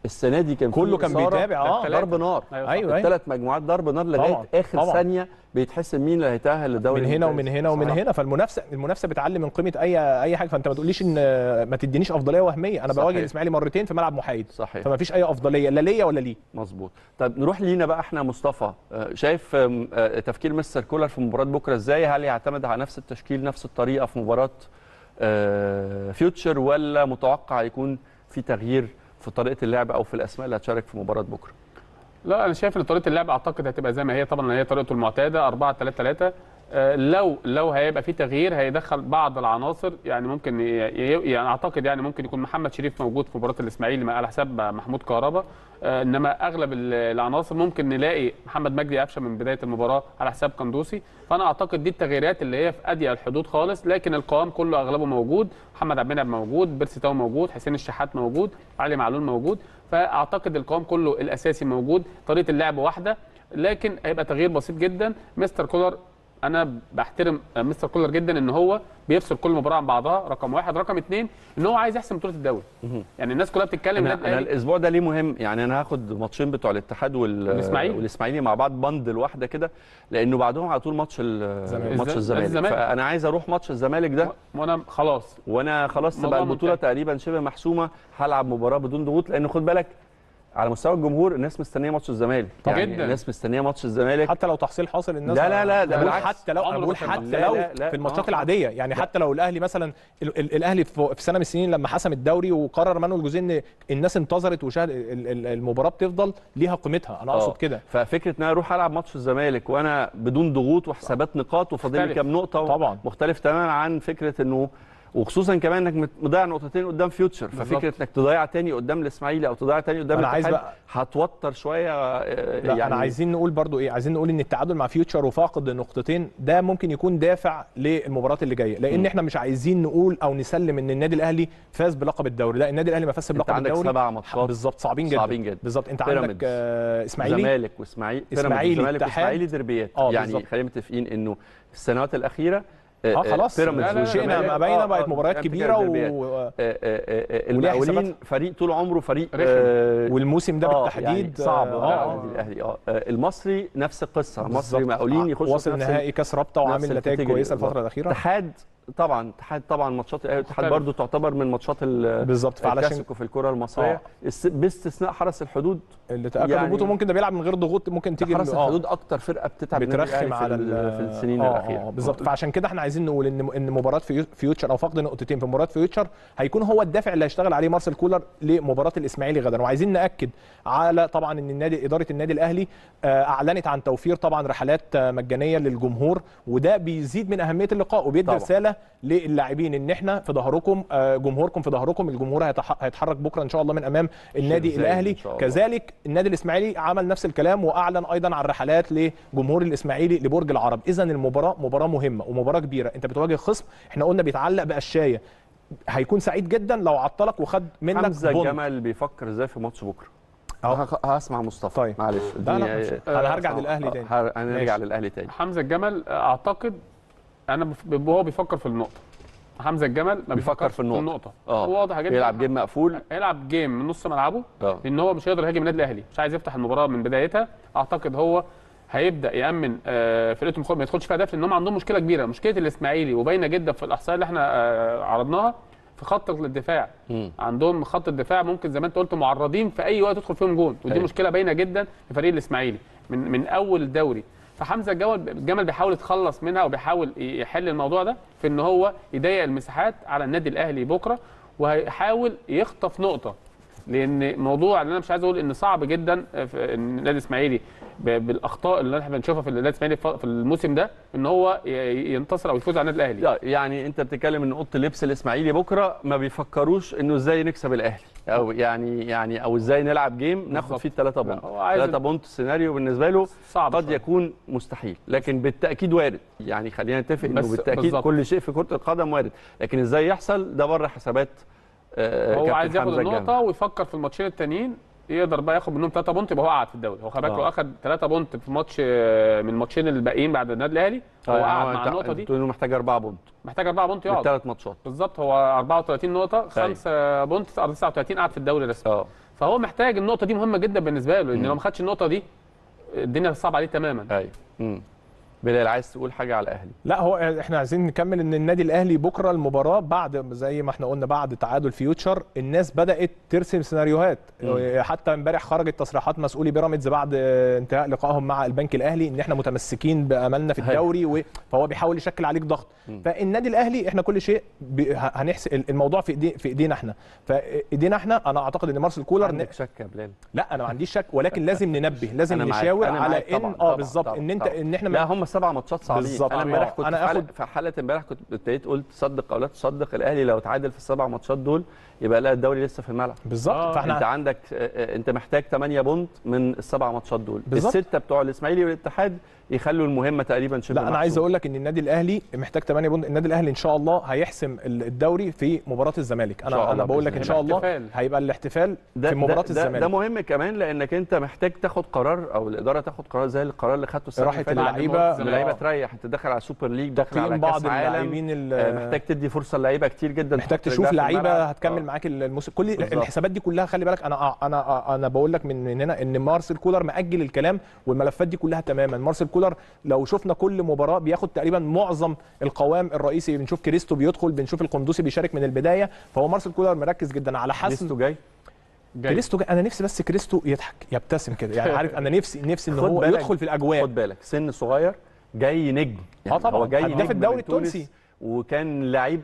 السنه دي كان في كله كان إثارة، بيتابع، آه. ضرب نار أيوة، أيوة، أيوة. الثلاث مجموعات ضرب نار لغايه طبعاً، اخر طبعاً. ثانيه بيتحسم مين اللي هيتاهل للدوري من هنا الممتاز. ومن هنا ومن صراحة. هنا فالمنافسه المنافسه بتعلي من قيمه اي اي حاجه فانت ما تقوليش ان ما تدينيش افضليه وهميه انا صحيح. بواجه الاسماعيلي مرتين في ملعب محايد صحيح فما فيش اي افضليه لا ليا ولا ليه مظبوط طب نروح لينا بقى احنا مصطفى آه، شايف آم، آه، تفكير مستر كولر في مباراه بكره ازاي هل يعتمد على نفس التشكيل نفس الطريقه في مباراه آه، فيوتشر ولا متوقع يكون في تغيير في طريقه اللعب او في الاسماء اللي هتشارك في مباراه بكره لا انا شايف ان طريقه اللعب اعتقد هتبقى زي ما هي طبعا هي طريقته المعتاده 4 3 3 آه، لو لو هيبقى في تغيير هيدخل بعض العناصر يعني ممكن ي- ي- يعني اعتقد يعني ممكن يكون محمد شريف موجود في مباراه الاسماعيلي على حساب محمود كهربا آه، انما اغلب ال- العناصر ممكن نلاقي محمد مجدي قفشه من بدايه المباراه على حساب قندوسي فانا اعتقد دي التغييرات اللي هي في اضيق الحدود خالص لكن القوام كله اغلبه موجود محمد عبد المنعم موجود بيرسي تاو موجود حسين الشحات موجود علي معلول موجود فاعتقد القوام كله الاساسي موجود طريقه اللعب واحده لكن هيبقى تغيير بسيط جدا مستر كولر انا بحترم مستر كولر جدا ان هو بيفصل كل مباراه عن بعضها رقم واحد رقم اثنين ان هو عايز يحسم بطوله الدوري يعني الناس كلها بتتكلم انا, النادي أنا الأهلي الاسبوع ده ليه مهم يعني انا هاخد ماتشين بتوع الاتحاد وال... والإسماعيلي. والاسماعيلي مع بعض بندل واحده كده لانه بعدهم على طول ماتش ال- الزمالك. ماتش الز- الزمالك الزمالك. فانا عايز اروح ماتش الزمالك ده وانا خلاص وانا خلاص الموضوع تبقى البطوله منتهي. تقريبا شبه محسومه هلعب مباراه بدون ضغوط لان خد بالك على مستوى الجمهور الناس مستنيه ماتش الزمالك طبعاً. يعني جداً. الناس مستنيه ماتش الزمالك حتى لو تحصيل حاصل الناس لا، لا، لا، ده بقول بالعكس. حتى لو عمره بقول ما كان- حتى لا، لو لا، لا. في الماتشات آه. العاديه يعني حتى لو الاهلي مثلا ال- ال- الاهلي في في سنه من السنين لما حسم الدوري وقرر مانويل جوزيه ان الناس انتظرت وشاهد ال- ال- المباراه بتفضل ليها قيمتها انا آه. اقصد كده ففكره ان انا اروح العب ماتش الزمالك وانا بدون ضغوط وحسابات نقاط وفاضل لي مختلف. كام نقطه طبعاً. مختلف تماما عن فكره انه وخصوصا كمان انك مت- مضيع نقطتين قدام فيوتشر ففكره بالظبط. انك تضيع تاني قدام الاسماعيلي او تضيع تاني قدام أنا عايز الاتحاد بقى- هتوتر شويه آه، لا يعني احنا عايزين نقول برضو ايه عايزين نقول ان التعادل مع فيوتشر وفاقد النقطتين ده ممكن يكون دافع للمباراه اللي جايه لان م. احنا مش عايزين نقول او نسلم ان النادي الاهلي فاز بلقب الدوري لا النادي الاهلي ما فازش انت بلقب عندك الدوري سبع ماتشات بالظبط صعبين جدا صعبين جدا. بالظبط انت بيراميدز. عندك آه اسماعيلي زمالك واسماعيلي إسماعيلي، بيراميدز والزمالك اتحاد. واسماعيلي دربيات آه، يعني بالظبط. خلينا متفقين انه في السنوات الاخيره اه خلاص بيراميدز لا، لا، لا، شئنا والزمالك- ما بينا آه، بقت آه، مباريات يعني كبيره دربيات. و... آه، آه، آه، وليها المقاولين حسابات. فريق طول عمره فريق رخم. آه، والموسم ده آه، بالتحديد يعني صعب اه اه آه. النادي الاهلي اه آه، المصري نفس القصه بالظبط. مصري مقاولين يخش واصل نهائي كاس رابطه نفس وعامل نتائج الكاتيجوري كويسه الفتره بالظبط. الاخيره اتحاد طبعا اتحاد طبعا ماتشات الاهلي الاتحاد مختلف. برضو تعتبر من ماتشات ال- بالظبط فعلشان الكلاسيكو في الكره المصريه آه. است- باستثناء حرس الحدود اللي تاكد يعني- هبوطه ممكن ده بيلعب من غير ضغوط ممكن تيجي حرس آه. الحدود اكتر فرقه بتتعب النادي بترخم الأهلي على في, ال- في السنين آه، الاخيره آه بالظبط فعشان كده احنا عايزين نقول ان ان مباراه فيو- فيوتشر او فقد نقطتين في مباراه فيوتشر هيكون هو الدافع اللي هيشتغل عليه مارسيل كولر لمباراه الاسماعيلي غدا وعايزين ناكد على طبعا ان النادي اداره النادي الاهلي آه، اعلنت عن توفير طبعا رحلات آه، مجانيه للجمهور وده بيزيد من اهميه اللقاء وبيدي طبعاً. رساله للاعبين ان احنا في ظهركم آه، جمهوركم في ظهركم الجمهور هيتح- هيتحرك بكره ان شاء الله من امام النادي زايد الاهلي إن شاء الله. كذلك النادي الاسماعيلي عمل نفس الكلام واعلن ايضا عن رحلات لجمهور الاسماعيلي لبرج العرب اذا المباراه مباراه مهمه ومباراه كبيره انت بتواجه خصم احنا قلنا بيتعلق بقشايه هيكون سعيد جدا لو عطلك وخد منك حمزه بونت. جمال بيفكر ازاي في ماتش بكره أهو. هخ- هسمع مصطفى طيب. معلش لا لا اديني- مش- انا هرجع آه، للاهلي آه، تاني هر- هنرجع ماشي. للاهلي تاني حمزه الجمل اعتقد انا بف- هو بيفكر في النقطه حمزه الجمل ما بيفكر بيفكرش في النقطة. اه هو واضح جدا يلعب جيم مقفول هيلعب جيم من نص ملعبه اه لان هو مش هيقدر يهاجم النادي الاهلي مش عايز يفتح المباراه من بدايتها اعتقد هو هيبدا يامن آه، فرقته مخ- ما يدخلش في اهداف لان هم عندهم مشكله كبيره مشكله الاسماعيلي وباينه جدا في الاحصائيه اللي احنا آه، عرضناها في خط الدفاع مم. عندهم خط الدفاع ممكن زي ما انت قلت معرضين في اي وقت يدخل فيهم جون ودي أيوة. مشكله باينه جدا في فريق الاسماعيلي من من اول الدوري فحمزه الجمل الجمل بيحاول يتخلص منها وبيحاول يحل الموضوع ده في ان هو يضيق المساحات على النادي الاهلي بكره وهيحاول يخطف نقطه لان موضوع اللي انا مش عايز اقول ان صعب جدا في إن النادي الاسماعيلي ب- بالاخطاء اللي احنا بنشوفها في النادي الاسماعيلي ف- في الموسم ده ان هو ي- ينتصر او يفوز على النادي الاهلي لا يعني انت بتتكلم ان اوضه اللبس الاسماعيلي بكره ما بيفكروش انه ازاي نكسب الاهلي او يعني يعني او ازاي نلعب جيم ناخد بالظبط. فيه الثلاثه لا، بونت هو عايز- ثلاثه بونت سيناريو بالنسبه له صعب قد شوية. يكون مستحيل لكن بالتاكيد وارد يعني خلينا نتفق انه بس بالتاكيد بالظبط. كل شيء في كره القدم وارد لكن ازاي يحصل ده بره حسابات آه، هو كابتن عايز ياخد حمزة النقطه الجمل. ويفكر في الماتشين التانيين يقدر بقى ياخد منهم 3 بونت يبقى هو قاعد في الدوري هو خلي بالك آه. لو اخد 3 بونت في ماتش آه، من الماتشين الباقيين بعد النادي الاهلي هو آه، قاعد يعني مع هو النقطه انت دي بتقول انه محتاج اربعه بونت محتاج 4 بونت يقعد ثلاث ماتشات بالظبط هو 34 نقطه 5 بونت 39 قاعد في الدوري رسمي اه فهو محتاج النقطه دي مهمه جدا بالنسبه له لان لو ما خدش النقطه دي الدنيا صعبه عليه تماما ايوه امم بلال عايز تقول حاجه على الاهلي لا هو احنا عايزين نكمل ان النادي الاهلي بكره المباراه بعد زي ما احنا قلنا بعد تعادل فيوتشر الناس بدات ترسم سيناريوهات حتى امبارح خرجت تصريحات مسؤولي بيراميدز بعد انتهاء لقائهم مع البنك الاهلي ان احنا متمسكين باملنا في أيوة. الدوري و... فهو بيحاول يشكل عليك ضغط فالنادي الاهلي احنا كل شيء ب... هنحسب الموضوع في ايدي... في ايدينا احنا فايدينا احنا انا اعتقد ان مارسيل كولر عندك شك يا بلال لا انا ما عنديش شك ولكن لازم ننبه لازم أنا معاك. نشاور أنا على معاك ان طبعاً، اه طبعاً، بالظبط طبعاً، ان انت طبعاً. ان احنا لا هم سبع ماتشات صعبين بالظبط. انا امبارح آه. كنت أنا في حلقه آخد- في حلقه امبارح كنت ابتديت قلت صدق او لا تصدق الاهلي لو تعادل في السبع ماتشات دول يبقى لا الدوري لسه في الملعب بالظبط آه، فاحنا انت عندك آه، آه، انت محتاج 8 بونت من السبع ماتشات دول بالظبط. السته بتوع الاسماعيلي والاتحاد يخلوا المهمه تقريبا شبه لا انا عايز محسومة. اقول لك ان النادي الاهلي محتاج 8 بونت النادي الاهلي ان شاء الله هيحسم الدوري في مباراه الزمالك شاء انا الله انا بقول لك بإذن ان شاء الله الاحتفال. هيبقى الاحتفال ده في مباراه ده, ده, ده الزمالك مهم كمان لانك انت محتاج تاخد قرار او الاداره تاخد قرار زي القرار اللي خدته السنه راحة اللي فاتت. اللعيبة. إن اللعيبه تريح انت داخل على السوبر ليج داخل على تقييم كاس بعض عالم اللاعبين ال- آه، محتاج تدي فرصه للعيبه كتير جدا محتاج تحط رجلها تشوف في لعيبه الملعب. هتكمل آه. معاك الموسم كل بالظبط. الحسابات دي كلها خلي بالك انا انا انا بقول لك من من هنا ان مارسيل كولر ماجل الكلام والملفات دي كلها تماما مارسيل كولر لو شفنا كل مباراه بياخد تقريبا معظم القوام الرئيسي بنشوف كريستو بيدخل بنشوف القندوسي بيشارك من البدايه فهو مارسيل كولر مركز جدا على حسم ليستو جاي جاي. كريستو جاي. انا نفسي بس كريستو يضحك يبتسم كده يعني عارف انا نفسي نفسي ان خد هو بالك- يدخل في الاجواء خد بالك سن صغير جاي نجم آه طبعاً. هو جاي هداف نجم الدوري من تونس التونسي. وكان لعيب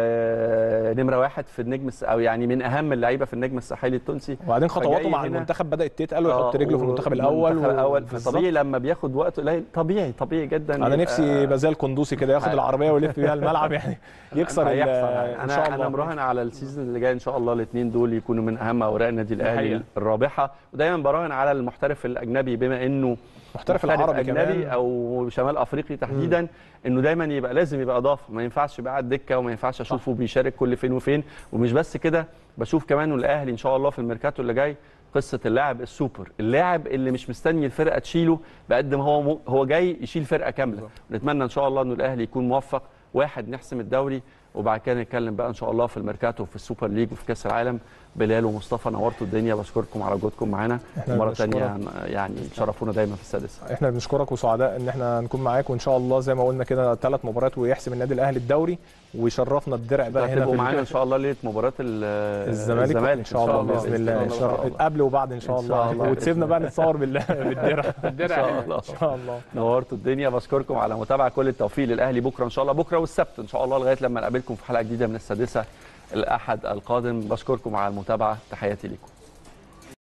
آه، نمره واحد في النجم الس- او يعني من اهم اللعيبه في النجم الساحلي التونسي وبعدين خطواته فجاي مع هنا- المنتخب بدات تتقل ويحط آه، رجله في المنتخب الاول المنتخب الاول بالظبط. فطبيعي لما بياخد وقت قليل طبيعي طبيعي جدا انا يبقى- نفسي يبقى زي القندوسي كده ياخد هي- العربيه ويلف بيها الملعب يعني يكسر ال- هيحصل ان انا شاء انا الله مراهن على السيزون اللي جاي ان شاء الله الاثنين دول يكونوا من اهم اوراق النادي الاهلي حقيقة. الرابحه ودايما براهن على المحترف الاجنبي بما انه محترف العربي اجنبي كمان او شمال افريقي تحديدا انه دايما يبقى لازم يبقى اضافه ما ينفعش يبقى قاعد دكه وما ينفعش اشوفه بيشارك كل فين وفين ومش بس كده بشوف كمان إنه الاهلي ان شاء الله في الميركاتو اللي جاي قصه اللاعب السوبر اللاعب اللي مش مستني الفرقه تشيله بقد ما هو م... هو جاي يشيل فرقه كامله نتمنى ان شاء الله انه الاهلي يكون موفق واحد نحسم الدوري وبعد كده نتكلم بقى ان شاء الله في الميركاتو وفي السوبر ليج وفي كاس العالم بلال ومصطفى نورتوا الدنيا بشكركم على وجودكم معانا إحنا مره بنشكرك. ثانيه يعني تشرفونا دايما في السادسه احنا بنشكرك وسعداء ان احنا نكون معاك وان شاء الله زي ما قلنا كده ثلاث مباريات ويحسم النادي الاهلي الدوري ويشرفنا الدرع بقى هنا هتبقوا في معانا ان شاء الله ليله مباراه ال- الزمالك, ان شاء الله باذن الله إن إن شاء شاء الله. قبل وبعد ان شاء إن شاء الله الله. وتسيبنا بقى نتصور بال- بالدرع ان الدرع شاء هنا. الله ان شاء الله نورتوا الدنيا بشكركم على متابعه كل التوفيق للاهلي بكره ان شاء الله بكره والسبت ان شاء الله لغايه لما نقابلكم في حلقه جديده من السادسه الاحد القادم بشكركم على المتابعه تحياتي لكم